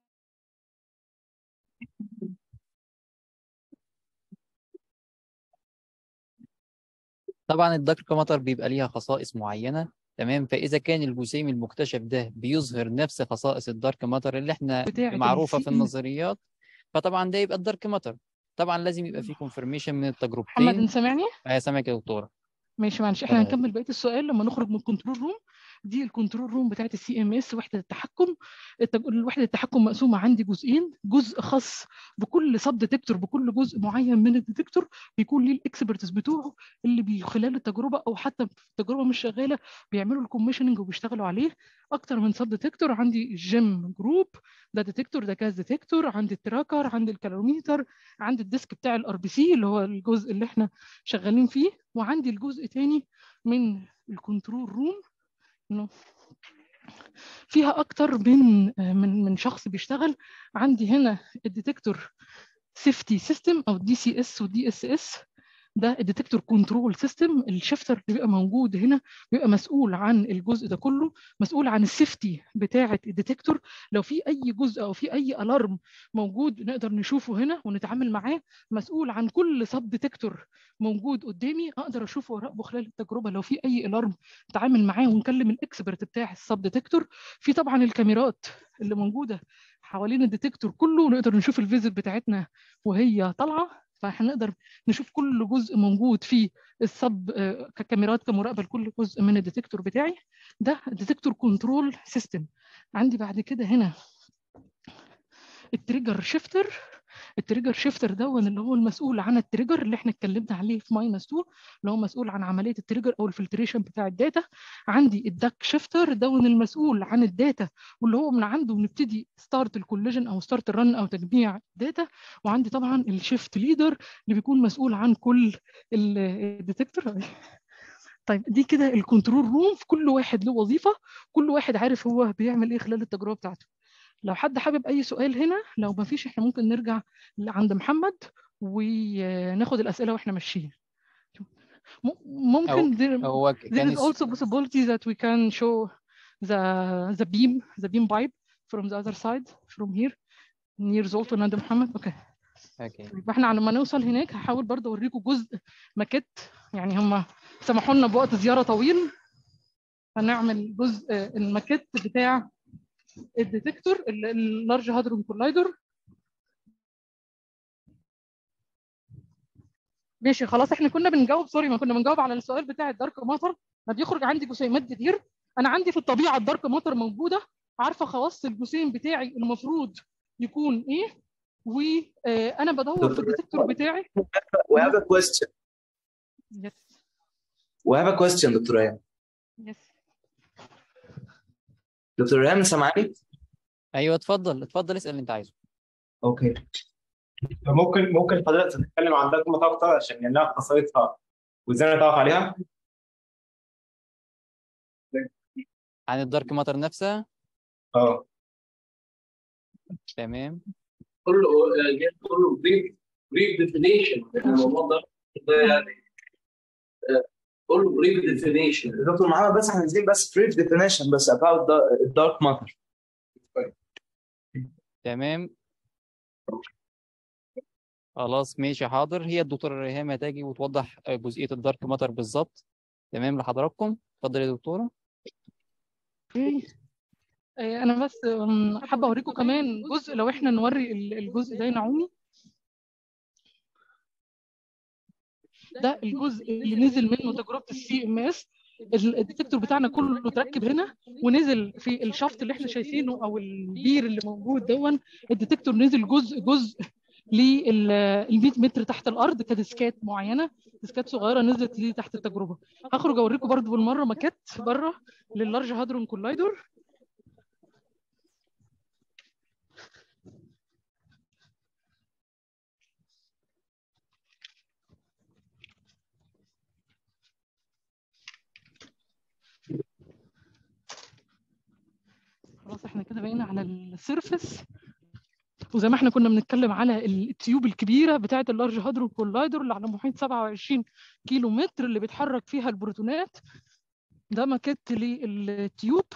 طبعا الدارك ماتر بيبقى ليها خصائص معينة تمام فإذا كان الجسيم المكتشف ده بيظهر نفس خصائص الدارك ماتر اللي احنا بتاعة معروفة ال في CE. النظريات فطبعا ده يبقى الدارك ماتر طبعا لازم يبقى فيه كونفirmation من محمد التجربتين انت سامعني؟ آه، سامعك يا دكتورة ماشي معلش احنا تمام. هنكمل بقيه السؤال لما نخرج من الكنترول روم دي الكنترول روم بتاعت السي ام اس وحده التحكم التج- وحده التحكم مقسومه عندي جزئين جزء خاص بكل سب ديتكتور بكل جزء معين من الديتكتور بيكون ليه الاكسبرتس بتوعه اللي بي خلال التجربه او حتى في التجربه مش شغاله بيعملوا الكوميشننج وبيشتغلوا عليه اكتر من سب ديتكتور عندي الجيم جروب ده ديتكتور ده كاز ديتكتور عندي التراكر عندي الكالوريميتر عندي الديسك بتاع الار بي سي اللي هو الجزء اللي احنا شغالين فيه وعندي الجزء تاني من الكنترول روم انه فيها اكتر من من من شخص بيشتغل عندي هنا الديتكتور سيفتي سيستم او دي سي اس ودي اس اس ده الديتكتور كنترول سيستم الشفتر اللي بيبقى موجود هنا بيبقى مسؤول عن الجزء ده كله مسؤول عن السيفتي بتاعه الديتكتور لو في اي جزء او في اي الارم موجود نقدر نشوفه هنا ونتعامل معاه مسؤول عن كل سب ديتكتور موجود قدامي اقدر اشوفه واراقبه خلال التجربه لو في اي الارم نتعامل معاه ونكلم الاكسبرت بتاع السب ديتكتور في طبعا الكاميرات اللي موجوده حوالين الديتكتور كله ونقدر نشوف الفيزيت بتاعتنا وهي طالعه فهنقدر نشوف كل جزء موجود في السب آه، ككاميرات كمراقبه لكل جزء من الديتكتور بتاعي ده الديتكتور كنترول سيستم عندي بعد كده هنا التريجر شيفتر التريجر شيفتر ده اللي هو المسؤول عن التريجر اللي احنا اتكلمنا عليه في ماينس 2 اللي هو مسؤول عن عمليه التريجر او الفلتريشن بتاع الداتا عندي الداك شيفتر ده المسؤول عن الداتا واللي هو من عنده بنبتدي ستارت الكوليجن او ستارت الرن او تجميع الداتا وعندي طبعا الشيفت ليدر اللي بيكون مسؤول عن كل الديتكتور طيب دي كده الكنترول روم في كل واحد له وظيفه كل واحد عارف هو بيعمل ايه خلال التجربه بتاعته لو حد حابب اي سؤال هنا لو ما فيش احنا ممكن نرجع عند محمد وناخد الاسئله واحنا ماشيين م- ممكن there, هو ك- there كان is الس- also possibility that we can show the the beam the beam pipe from the other side from here near زولتون عند محمد اوكي اوكي يبقى احنا على ما نوصل هناك هحاول برضه اوريكم جزء ماكيت يعني هم سمحوا لنا بوقت زياره طويل هنعمل جزء الماكيت بتاع الديتكتور اللارج هادرون كولايدر ماشي خلاص احنا كنا بنجاوب سوري ما كنا بنجاوب على السؤال بتاع الدارك ماتر ما بيخرج عندي جسيمات كتير انا عندي في الطبيعه الدارك ماتر موجوده عارفه خواص الجسيم بتاعي المفروض يكون ايه وانا بدور في الديتكتور بتاعي We have a question. يس We have a question, دكتور ريان. يس دكتور ريان سامعني؟ ايوه اتفضل اتفضل اسال اللي انت عايزه اوكي ممكن ممكن حضرتك تتكلم عن دارك ماتر اكتر عشان يعني نعرف خصائصها وازاي نتعرف عليها؟ عن الدارك ماتر نفسها اه تمام قول له آه، قول له بريف بريف ديفينيشن الموضوع ده ده يعني آه، قول له بريف ديفينيشن دكتور محمد بس احنا عايزين بس brief definition بس about the dark matter تمام خلاص ماشي حاضر هي الدكتورة ريهام هتاجي وتوضح آه، جزئية الدارك ماتر بالظبط تمام لحضراتكم اتفضل يا دكتورة اوكي آه، انا بس أم، حابه اوريكم كمان جزء لو احنا نوري ال- الجزء ده يا نعومي ده الجزء اللي نزل منه تجربه السي ام اس الديتكتور بتاعنا كله اتركب هنا ونزل في الشافت اللي احنا شايفينه او البير اللي موجود دون الديتكتور نزل جزء جزء لل 100 متر تحت الارض كديسكات معينه ديسكات صغيره نزلت لي تحت التجربه هخرج اوريكم برضو بالمره ماكيت بره لللارج هادرون كولايدور خلاص احنا كده بقينا على السيرفس وزي ما احنا كنا بنتكلم على التيوب الكبيره بتاعه اللارج هادرون كولايدر اللي على محيط 27 كيلو متر اللي بيتحرك فيها البروتونات ده ماكيت للتيوب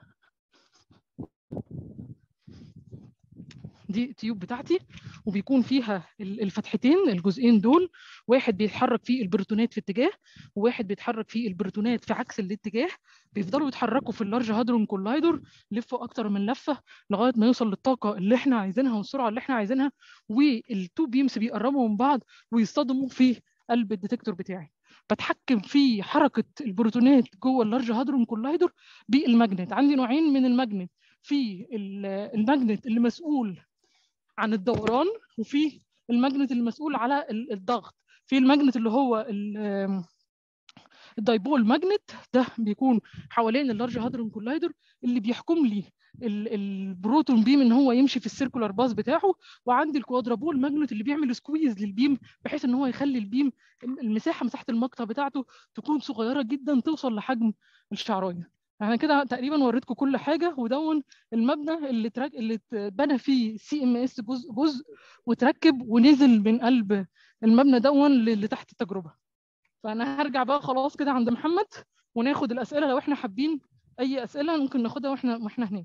دي التيوب بتاعتي وبيكون فيها ال- الفتحتين الجزئين دول واحد بيتحرك فيه البروتونات في اتجاه وواحد بيتحرك فيه البروتونات في عكس الاتجاه بيفضلوا يتحركوا في اللارج هادرون كولايدر لفوا اكتر من لفه لغايه ما يوصل للطاقه اللي احنا عايزينها والسرعه اللي احنا عايزينها والتو بيمز بيقربوا من بعض ويصطدموا في قلب الديتكتور بتاعي بتحكم في حركه البروتونات جوه اللارج هادرون كولايدر بالماجنت عندي نوعين من الماجنت في ال- الماجنت اللي مسؤول عن الدوران وفي الماجنت اللي مسؤول على ال- الضغط في الماجنت اللي هو ال- الدايبول ماجنت ده بيكون حوالين اللارج هادرون كولايدر اللي بيحكم لي ال- البروتون بيم ان هو يمشي في السيركولار باس بتاعه وعندي الكوادرابول ماجنت اللي بيعمل سكويز للبيم بحيث ان هو يخلي البيم المساحه مساحه المقطع بتاعته تكون صغيره جدا توصل لحجم الشعرايه انا كده تقريبا وريتكم كل حاجه ودون المبنى اللي ترك... اللي اتبنى فيه سي ام اس جزء جزء وتركب ونزل من قلب المبنى دون اللي تحت التجربه فانا هرجع بقى خلاص كده عند محمد وناخد الاسئله لو احنا حابين اي اسئله ممكن ناخدها واحنا واحنا هناك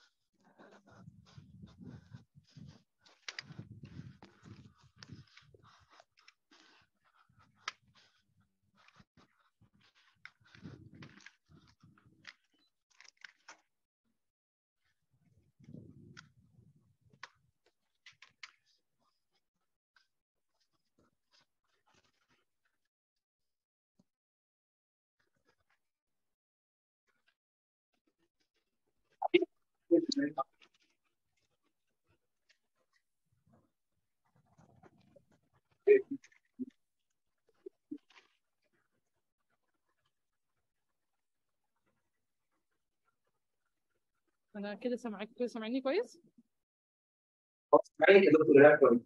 انا كده سامعك كده سامعني كويس معاك يا دكتور إيهاب كويس.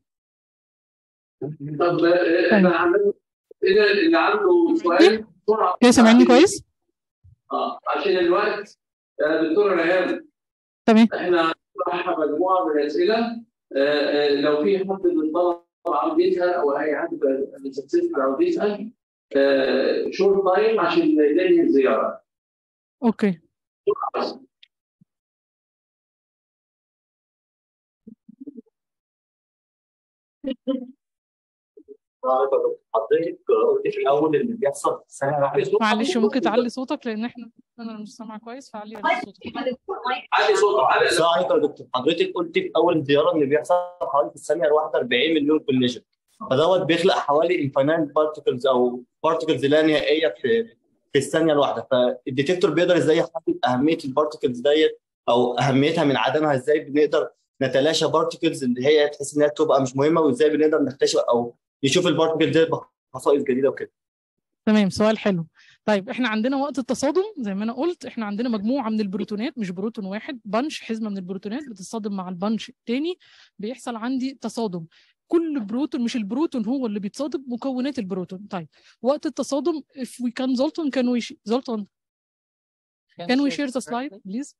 طب آه، احنا عندنا إذا اللي عنده سؤال بسرعه كده سامعني كويس اه عشان الوقت يا دكتور ريهام تمام احنا نطرح مجموعه من الاسئله آه، آه، لو في حد من الطلبه عاوز يسال او اي حد من السكسس عاوز يسال شورت تايم عشان ننهي الزياره اوكي حضرتك قلت في الاول اللي بيحصل في السنه الواحده معلش ممكن تعلي صوتك لان احنا انا مش سامعه كويس فعلي صوتك علي صوتك علي الساعه عليك يا دكتور حضرتك قلت في اول زياره ان بيحصل حوالي في الثانيه الواحده 40 مليون كوليجن فدوت بيخلق حوالي انفينايت بارتكلز او بارتكلز لا نهائيه في في الثانيه الواحده فالديتكتور بيقدر ازاي يحدد اهميه البارتكلز ديت او اهميتها من عدمها ازاي بنقدر نتلاشى بارتكلز اللي هي تحس انها تبقى مش مهمه وازاي بنقدر نكتشف او نشوف البارتكلز ديت بخصائص جديده وكده تمام سؤال حلو طيب احنا عندنا وقت التصادم زي ما انا قلت احنا عندنا مجموعه من البروتونات مش بروتون واحد بنش حزمه من البروتونات بتتصادم مع البنش التاني بيحصل عندي تصادم كل بروتون مش البروتون هو اللي بيتصادم مكونات البروتون طيب وقت التصادم if we can Zoltan can we sh- Zoltan can we share the slide please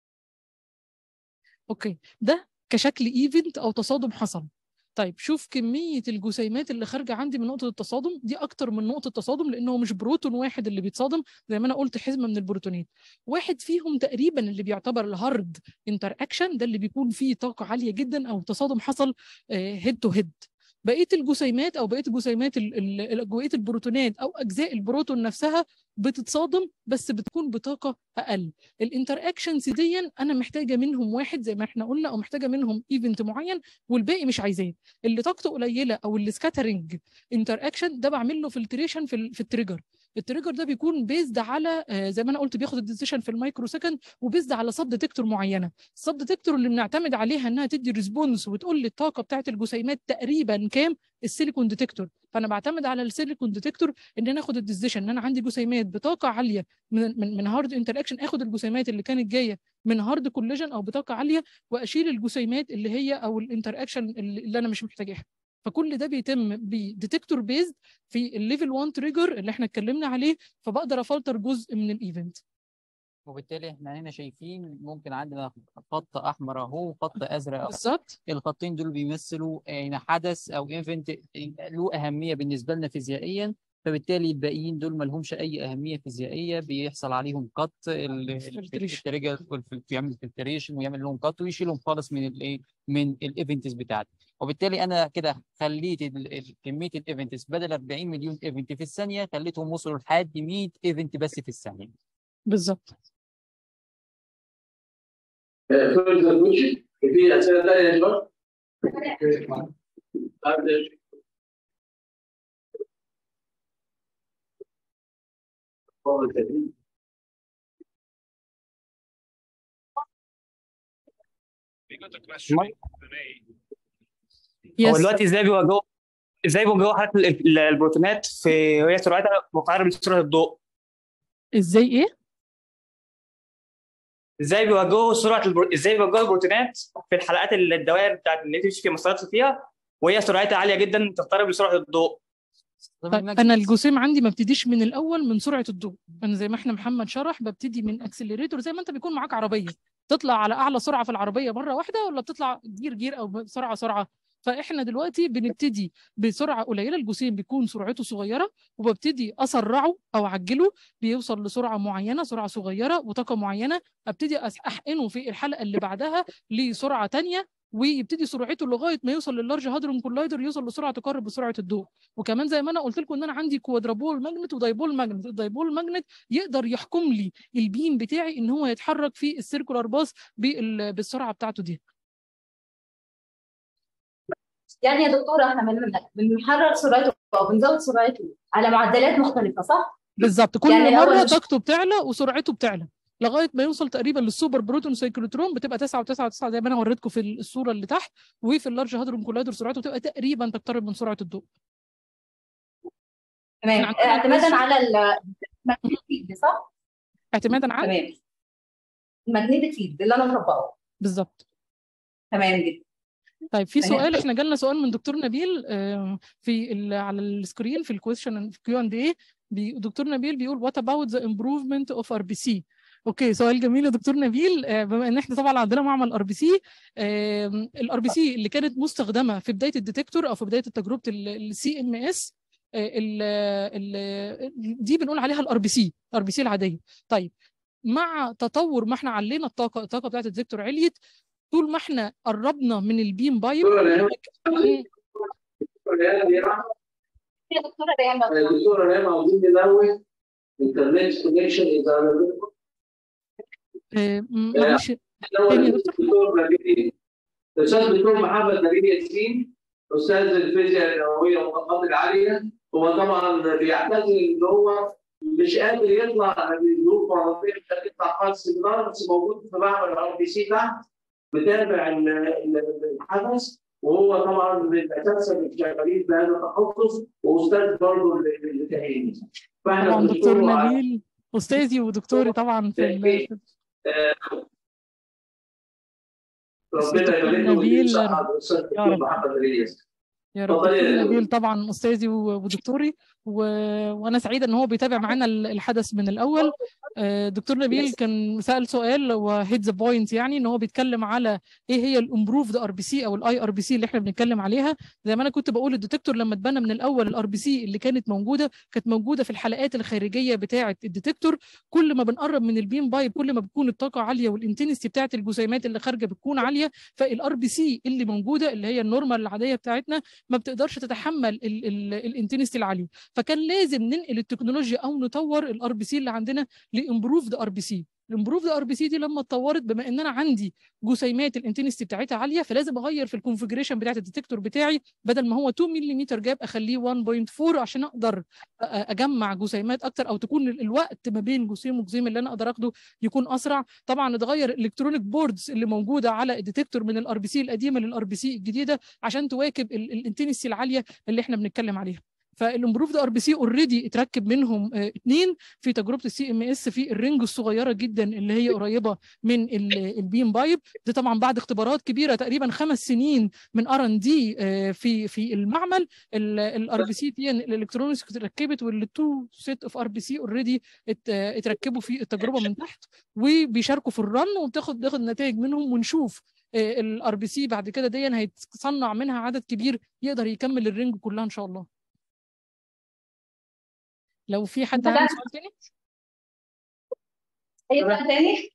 اوكي ده كشكل ايفنت او تصادم حصل طيب شوف كمية الجسيمات اللي خارجة عندي من نقطة التصادم دي أكتر من نقطة تصادم لأنه هو مش بروتون واحد اللي بيتصادم زي ما أنا قلت حزمة من البروتونات واحد فيهم تقريبا اللي بيعتبر الهارد انتر اكشن ده اللي بيكون فيه طاقة عالية جدا أو تصادم حصل هيد تو هيد بقيه الجسيمات او بقيه الجسيمات ال- ال- ال- بقيه البروتونات او اجزاء البروتون نفسها بتتصادم بس بتكون بطاقه اقل الانتر اكشنز دي انا محتاجه منهم واحد زي ما احنا قلنا او محتاجه منهم ايفنت معين والباقي مش عايزاه اللي طاقته قليله او اللي سكاترنج انتر اكشن ده بعمل له فلتريشن في ال- في التريجر التريجر ده بيكون بيزد على آه، زي ما انا قلت بياخد الديسيشن في المايكرو سكند وبيزد على سب ديتكتور معينه السب ديتكتور اللي بنعتمد عليها انها تدي ريسبونس وتقول لي الطاقه بتاعه الجسيمات تقريبا كام السيليكون ديتكتور فانا بعتمد على السيليكون ديتكتور ان انا اخد الديسيشن ان انا عندي جسيمات بطاقه عاليه من من, من هارد انتر اكشن اخد الجسيمات اللي كانت جايه من هارد كوليجن او بطاقه عاليه واشيل الجسيمات اللي هي او الانتر اكشن اللي اللي انا مش محتاجاها فكل ده بيتم بديتكتور بيزد في الليفل 1 تريجر اللي احنا اتكلمنا عليه فبقدر افلتر جزء من الايفنت وبالتالي احنا هنا شايفين ممكن عندنا خط احمر اهو وخط ازرق اهو بالظبط الخطين دول بيمثلوا يعني حدث او ايفنت له اهميه بالنسبه لنا فيزيائيا فبالتالي الباقيين دول ما لهمش اي اهميه فيزيائيه بيحصل عليهم قط Filtration. التريجر بيعمل فلتريشن ويعمل لهم قط ويشيلهم خالص من الايه من الايفنتس بتاعتي وبالتالي انا كده خليت ال- ال- كميه الايفنتس بدل 40 مليون ايفنت في الثانيه خليتهم وصلوا لحد 100 ايفنت بس في الثانيه بالظبط فيرذر كويشن في اسئله ثانيه يا شباب؟ طيب، اتفضل كريم. يس هو دلوقتي ازاي بيواجهوا ازاي بيواجهوا حركه ال- ال- البروتونات في وهي سرعتها مقاربه لسرعه الضوء ازاي ايه ازاي بيواجهوا سرعه البرو... ازاي بيواجهوا البروتونات في الحلقات اللي الدوائر بتاعت اللي تمشي في مسارات فيها وهي سرعتها عاليه جدا تقترب لسرعه الضوء طيب انا الجسيم عندي ما بتديش من الاول من سرعه الضوء انا زي ما احنا محمد شرح ببتدي من اكسلريتور زي ما انت بيكون معاك عربيه تطلع على اعلى سرعه في العربيه مره واحده ولا بتطلع جير جير او بسرعه سرعه فاحنا دلوقتي بنبتدي بسرعه قليله الجسيم بيكون سرعته صغيره وببتدي اسرعه او اعجله بيوصل لسرعه معينه سرعه صغيره وطاقه معينه ابتدي أس- احقنه في الحلقه اللي بعدها لسرعه تانية ويبتدي سرعته لغايه ما يوصل لللارج هادرون كولايدر يوصل لسرعه تقارب بسرعه الضوء وكمان زي ما انا قلت لكم ان انا عندي كوادرابول ماجنت ودايبول ماجنت الدايبول ماجنت يقدر يحكم لي البيم بتاعي ان هو يتحرك في السيركولار باص بال- بالسرعه بتاعته دي يعني يا دكتورة احنا بن- بنحرك سرعته او بنزود سرعته على معدلات مختلفة صح؟ بالظبط كل يعني الأول مره مش- طاقته بتعلى وسرعته بتعلى لغايه ما يوصل تقريبا للسوبر بروتون سايكلوترون بتبقى 9 و9 و9 زي ما انا وريتكم في الصوره اللي تحت وفي اللارج هادرون كولايدر سرعته بتبقى تقريبا تقترب من سرعه الضوء تمام إحنا عندنا اعتمادا كويشن. على الماجنتيك فيلد صح؟ اعتمادا على تمام الماجنتيك فيلد اللي انا مطبقه بالظبط تمام جدا طيب في تمام. سؤال احنا جالنا سؤال من دكتور نبيل آه، في ال- على السكرين في الكويشن في كيو اند اي دكتور نبيل بيقول وات اباوت ذا امبروفمنت اوف ار بي سي اوكي سؤال جميل يا دكتور نبيل آه، بما ان احنا طبعا عندنا معمل ار بي سي الار بي سي اللي كانت مستخدمه في بدايه الديتكتور او في بدايه تجربه السي ام اس دي بنقول عليها الار بي سي الار بي سي العاديه طيب مع تطور ما احنا علينا الطاقه الطاقه بتاعت الديتكتور عليت طول ما احنا قربنا من البيم بايب دكتورة ريهام مم. دكتورة ريهام دي راحة. يا دكتورة ريان بس الدكتورة ريهام عاوزين ننوه انترنت كونكشن از آه، م- معلش هو تاني يا دكتور. الدكتور نبيل الاستاذ الدكتور محمد نبيل ياسين استاذ الفيزياء النوويه والطاقات العاليه هو طبعا بيعتذر ان هو مش قادر يطلع بظروف مرضيه مش قادر يطلع خالص النهار بس موجود في معمل الار بي سي تحت متابع ال- ال- الحدث وهو طبعا من اساسا الشغالين بهذا التخصص واستاذ برضه التهيئ فاحنا طبعا دكتور بنشكره على نبيل استاذي ودكتوري طبعا في ال- في آه، أستاذ ربنا دكتور يبارك له نبيل ويديله صحة الأستاذ يا الدكتور رب محمد الإلياس يا رب اتفضلي دكتور يا نبيل دكتور. طبعا استاذي و- ودكتوري و... وانا سعيده ان هو بيتابع معانا ال- الحدث من الاول آه، دكتور نبيل كان سال سؤال وهيد ذا بوينت يعني ان هو بيتكلم على ايه هي الامبروفد ار بي سي او الاي ار بي سي اللي احنا بنتكلم عليها زي ما انا كنت بقول الديتكتور لما اتبنى من الاول الار بي سي اللي كانت موجوده كانت موجوده في الحلقات الخارجيه بتاعه الديتكتور كل ما بنقرب من البين بايب كل ما بتكون الطاقه عاليه والانتنستي بتاعه الجسيمات اللي خارجه بتكون عاليه فالار بي سي اللي موجوده اللي هي النورمال العاديه بتاعتنا ما بتقدرش تتحمل الانتنستي العاليه فكان لازم ننقل التكنولوجيا او نطور الار بي سي اللي عندنا لامبروفد ار بي سي الامبروفد ار بي سي دي لما اتطورت بما ان انا عندي جسيمات الانتنستي بتاعتها عاليه فلازم اغير في الكونفجريشن بتاعت الديتكتور بتاعي بدل ما هو 2 ملم جاب اخليه 1.4 عشان اقدر أ- اجمع جسيمات اكتر او تكون ال- الوقت ما بين جسيم وجسيم اللي انا اقدر اخده يكون اسرع طبعا اتغير الالكترونيك بوردز اللي موجوده على الديتكتور من الار بي سي القديمه للار بي سي الجديده عشان تواكب الانتنسي العاليه اللي احنا بنتكلم عليها فالامبروفد ار بي سي اوريدي اتركب منهم اثنين في تجربه السي ام اس في الرينج الصغيره جدا اللي هي قريبه من ال- البيم بايب ده طبعا بعد اختبارات كبيره تقريبا خمس سنين من ار ان دي في في المعمل الار بي سي دي الالكترونكس اتركبت والتو سيت اوف ار بي سي اوريدي اتركبوا في التجربه من تحت وبيشاركوا في الرن وبتاخد بتاخد نتائج منهم ونشوف الار بي سي بعد كده دي هيتصنع منها عدد كبير يقدر يكمل الرينج كلها ان شاء الله لو في حد عنده سؤال تاني اي سؤال تاني؟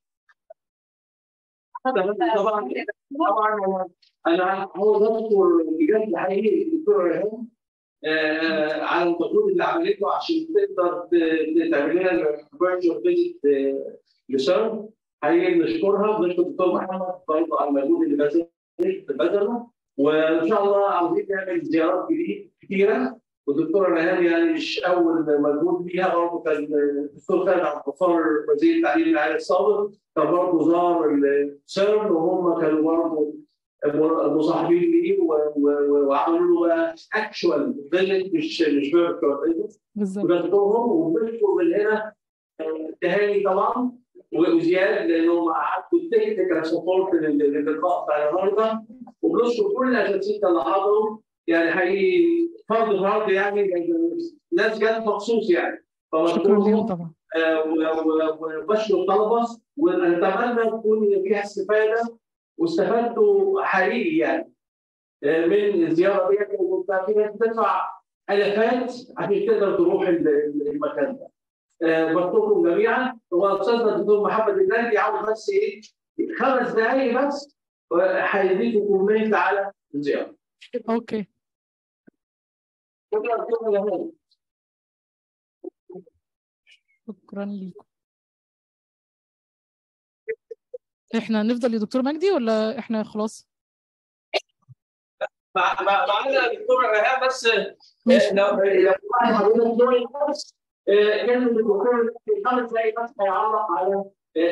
طبعا طبعا انا هو دكتور بجد حقيقي الدكتور ريهام آه على المجهود اللي عملته عشان تقدر ت- تعمل لنا الفيرتشوال فيزيت لسان حقيقي بنشكرها بنشكر الدكتور محمد برضه على المجهود اللي بذله بذله وان شاء الله عاوزين نعمل زيارات جديد كثيره والدكتوره ريهام يعني مش اول مجهود ليها برضه كان الدكتور خالد عبد الغفار وزير التعليم العالي السابق كان برضه زار السيرن وهم كانوا برضه مصاحبين ليه و- و- وعملوا له اكشوال فيزيت مش مش فيرتشوال فيزيت بالظبط وبنشكرهم وبنشكر من هنا آه، تهاني طبعا وزياد لانهم قعدوا التكنيكال سبورت للقاء بتاع النهارده وبنشكر كل الاساتذه اللي حضروا يعني حقيقي فرد فرد يعني ناس جت مخصوص يعني شكرا ليهم فبشكرهم طبعا آه، و- و- وبشكر الطلبه ونتمنى تكون فيها استفاده واستفدتوا حقيقي يعني آه، من الزياره ديت وانت في ناس بتدفع الافات عشان تقدر تروح ال- ال- المكان ده. آه، بشكركم جميعا واستاذنا الدكتور محمد النادي عاوز بس ايه خمس دقائق بس هيديكم كومنت على الزياره. اوكي شكرا شكرا جميعا. شكرا ليكم احنا نفضل يا دكتور مجدي ولا احنا خلاص مع مع معانا الدكتور ريهام بس آه، ماشي لو لو واحد حضرتك دول بس آه، كان الدكتور في خمس دقائق بس هيعلق على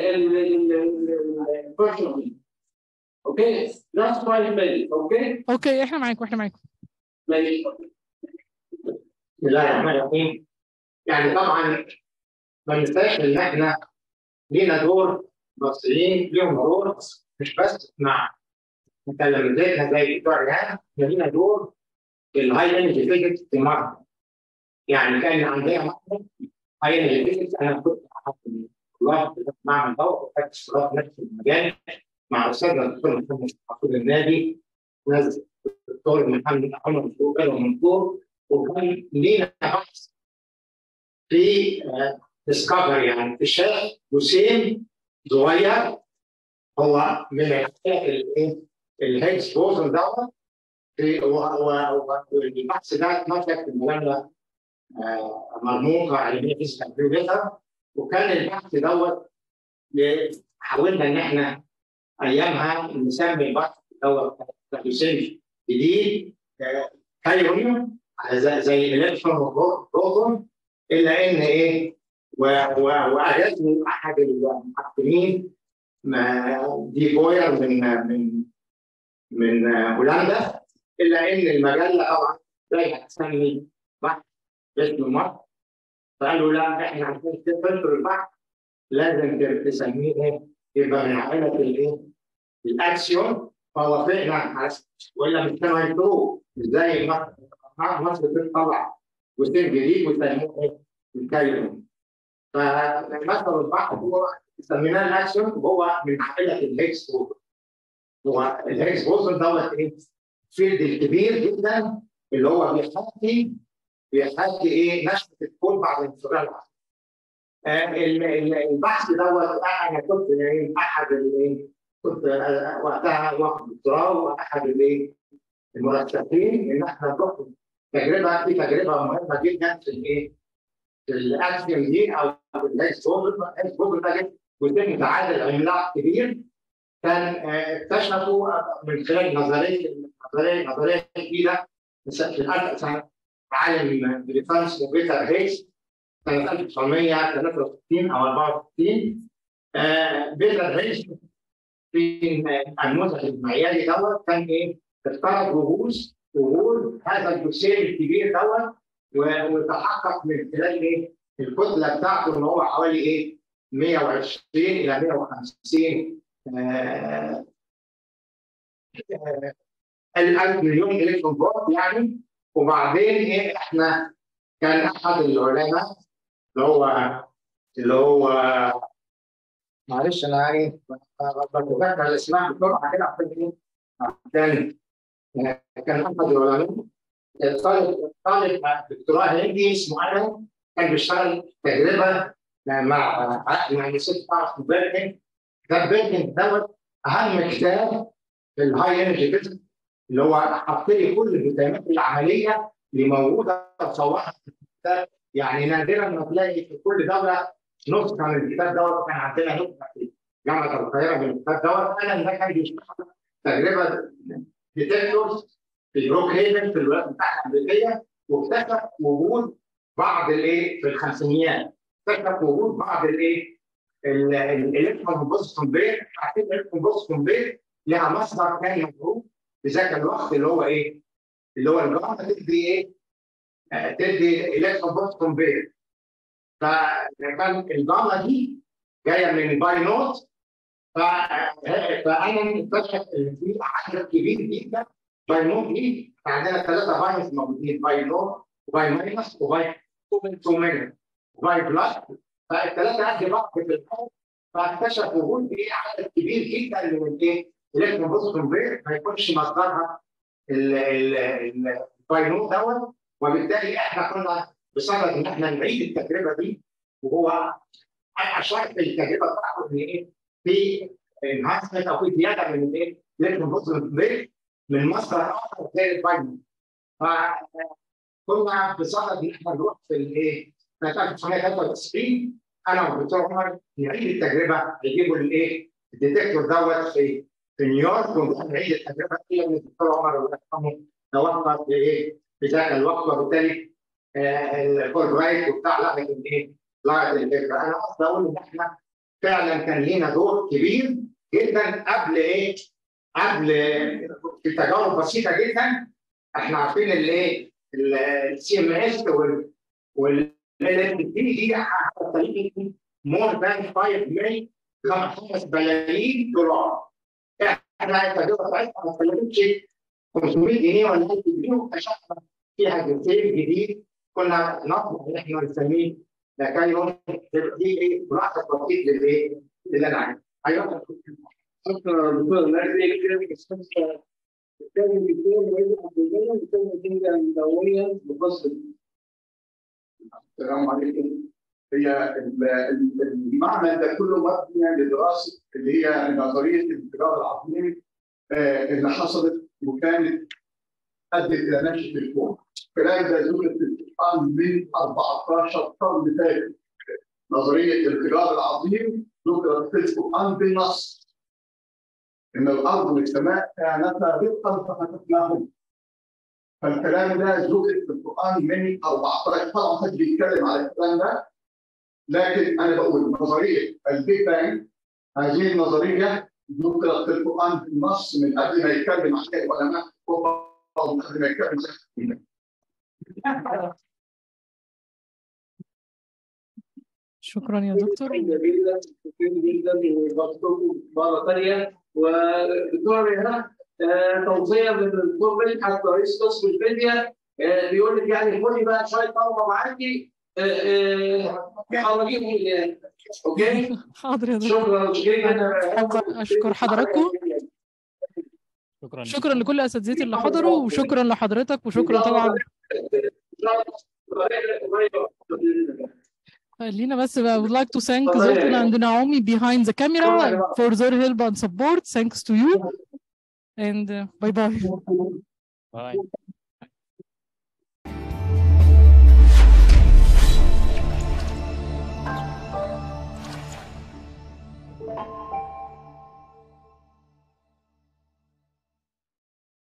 الفيرشن اوكي جاست 5 minutes اوكي اوكي احنا معاكم احنا معاكم ماشي بسم الله الرحمن الرحيم يعني طبعا ما ننساش ان احنا لينا دور مصريين ليهم دور مش بس مع متلمذاتنا زي بتوع الرياض احنا لينا دور في الهاي انرجي فيزيكس في مصر يعني كان عندنا مصر هاي انرجي فيزيكس انا كنت في الله في معمل ضوء وخدت اشتراك نفس المجال مع استاذنا الدكتور محمد محمود النادي وناس الدكتور محمد عمر الفوق ومنصور وكان لينا بحث في ديسكفري يعني اكتشاف جسيم صغير هو من الحاجات الايه الهيجز بوزن دوت في- و- و- و- والبحث ده اتنشر في مجله آه، مرموقه علميه فيزيكال كمبيوتر وكان البحث دوت ل- حاولنا ان احنا ايامها نسمي البحث دوت جسيم جديد آه، كايرون على زي- زي الكترون وبروتون الا ان ايه و- و- واجازه احد المحكمين ما- دي بوير من من من هولندا الا ان المجله طبعا زي هتسمي بحث اسم مصر فقالوا لا احنا عشان تفلتر البحث لازم تسميه ايه؟ يبقى من عائله الايه؟ الاكسيون فوافقنا على ولا مش كانوا هيكتبوه ازاي مصر مصر تطلع وسيم جديد ويسموه ايه؟ الكايون فمثل البحث هو سميناه الاكسيون وهو من عائله الهيكس بوزن هو الهيكس بوزن دوت ايه؟ فيلد الكبير جدا اللي هو بيحكي بيحكي ايه نشأة الكون بعد انفجار العالم. آه البحث دوت انا كنت يعني احد الايه كنت وقتها واخد دكتوراه واحد الايه المرشحين ان احنا نروح تجربه في تجربه مهمه جدا في الايه في الاكسيوم دي او في الهيكس بوزن الهيكس بوزن ده ويتم تعادل عملاق كبير كان اكتشفوا من خلال نظريه نظريه نظريه جديده في الألف سنه عالم بريطاني اسمه بيتر هيكس سنه 1963 او 64 آه بيتر هيكس في النموذج المعياري دوت كان ايه؟ افترض وجود وجود هذا الجسيم الكبير دوت وتحقق من خلال ايه؟ الكتله بتاعته ان هو حوالي ايه؟ 120 الى 150 آه الألف مليون إلكترون فولت يعني وبعدين إيه إحنا كان أحد العلماء اللي هو اللي هو معلش أنا إيه بتذكر الأسماء بسرعة كده عشان إيه كان كان أحد العلماء طالب طالب دكتوراه هندي اسمه أنا كان بيشتغل تجربة مع مع ست تعرف بيركن ده بيركن دوت أهم كتاب في الهاي انرجي بيزنس اللي هو حط لي كل الفيتامينات العمليه اللي موجوده وصورها في الكتاب يعني نادرا ما تلاقي في كل دوله نسخه من الكتاب دوت كان عندنا نسخه في جامعه القاهره من الكتاب دوت انا ده كان بيشرح تجربه ديتكتورز في بروك هيفن في الولايات المتحده الامريكيه واكتشف وجود بعض الايه في الخمسينيات اكتشف وجود بعض الايه الالكترون بوزيتون بيت عارفين الالكترون بوزيتون بيت لها مصدر كان مضروب في ذاك الوقت اللي هو ايه؟ اللي هو الجاما تدي ايه؟ آه تدي الكترون بوزيتون بيت فكان الجاما دي جايه من باي نوت فانا اكتشف ان في عدد كبير جدا باي نوت دي عندنا ثلاثه باينز موجودين باي نوت وباي ماينس وباي تو مينت وباي بلس فالثلاثه قد بعض في الحال فاكتشف وجود ايه عدد كبير جدا من الايه؟ الكترون بوزيتون بيت ما يكونش مصدرها الباينوت دوت وبالتالي احنا كنا بصدد ان احنا نعيد التجربه دي وهو اشار في التجربه بتاعته ان ايه في انهانسمنت او في زياده من الايه الكترون بوزيتون بيت من مصدر اخر غير الباينوت فكنا بصدد ان احنا نروح في الايه سنه 1993 انا والدكتور عمر نعيد التجربه نجيبوا الايه الديتكتور دوت في في نيويورك ونعيد التجربه دي ان الدكتور عمر الله يرحمه توفى في ايه في ذاك الوقت وبالتالي الفولبرايت وبتاع لا لكن ايه لغت الفكره انا اصلا اقول ان احنا فعلا كان لينا دور كبير جدا قبل ايه قبل في تجارب بسيطه جدا احنا عارفين الايه السي ام اس وال ال دي دي مور ذان 5 مليون 5 بلايين دولار احنا التجربه بتاعتنا ما اتكلمتش 500 جنيه ولا 1000 جنيه واكتشفنا فيها جنسين جديد كنا نطلب ان احنا نسميه كايرون دي ايه ملاحظه بسيط للايه؟ اللي انا عايزه. ايوه دكتور نادي كده بالتالي بيكون رئيس الحكوميه بيكون نتيجه دوليه بقصد السلام عليكم هي المعمل ده كله مبني لدراسه اللي هي نظريه الانفجار العظيم اللي حصلت وكانت ادت الى نشاه الكون. الكلام ده ذكر في القران من 14 قرن فاتت. نظريه الانفجار العظيم ذكرت في القران بالنص. ان الارض والسماء كانتا رقا فخسفناهم. فالكلام ده ذكر في القران من 14 طبعا محدش بيتكلم على الكلام ده لكن انا بقول نظريه البيج بانج هذه النظريه ذكرت في القران بالنص من قبل ما يتكلم عليها العلماء او من قبل ما يتكلم شكرا يا دكتور جدا جدا جدا وبشكركم مره ثانيه ودكتور ريهام آه، توصيه من الدكتور مدحت رئيس قسم الفيزياء آه، بيقول لك يعني خدي بقى شويه طلبه معاكي آه، آه، خرجيهم يعني اوكي حاضر يا دكتور شكرا جدا انا حابه اشكر حضراتكم شكرا شكرا لكل اساتذتي اللي حضروا وشكرا لحضرتك وشكرا طبعا خلينا بس بقى I would like to thank Zoltan and Naomi behind the camera for their help and support thanks to you and uh, bye bye باي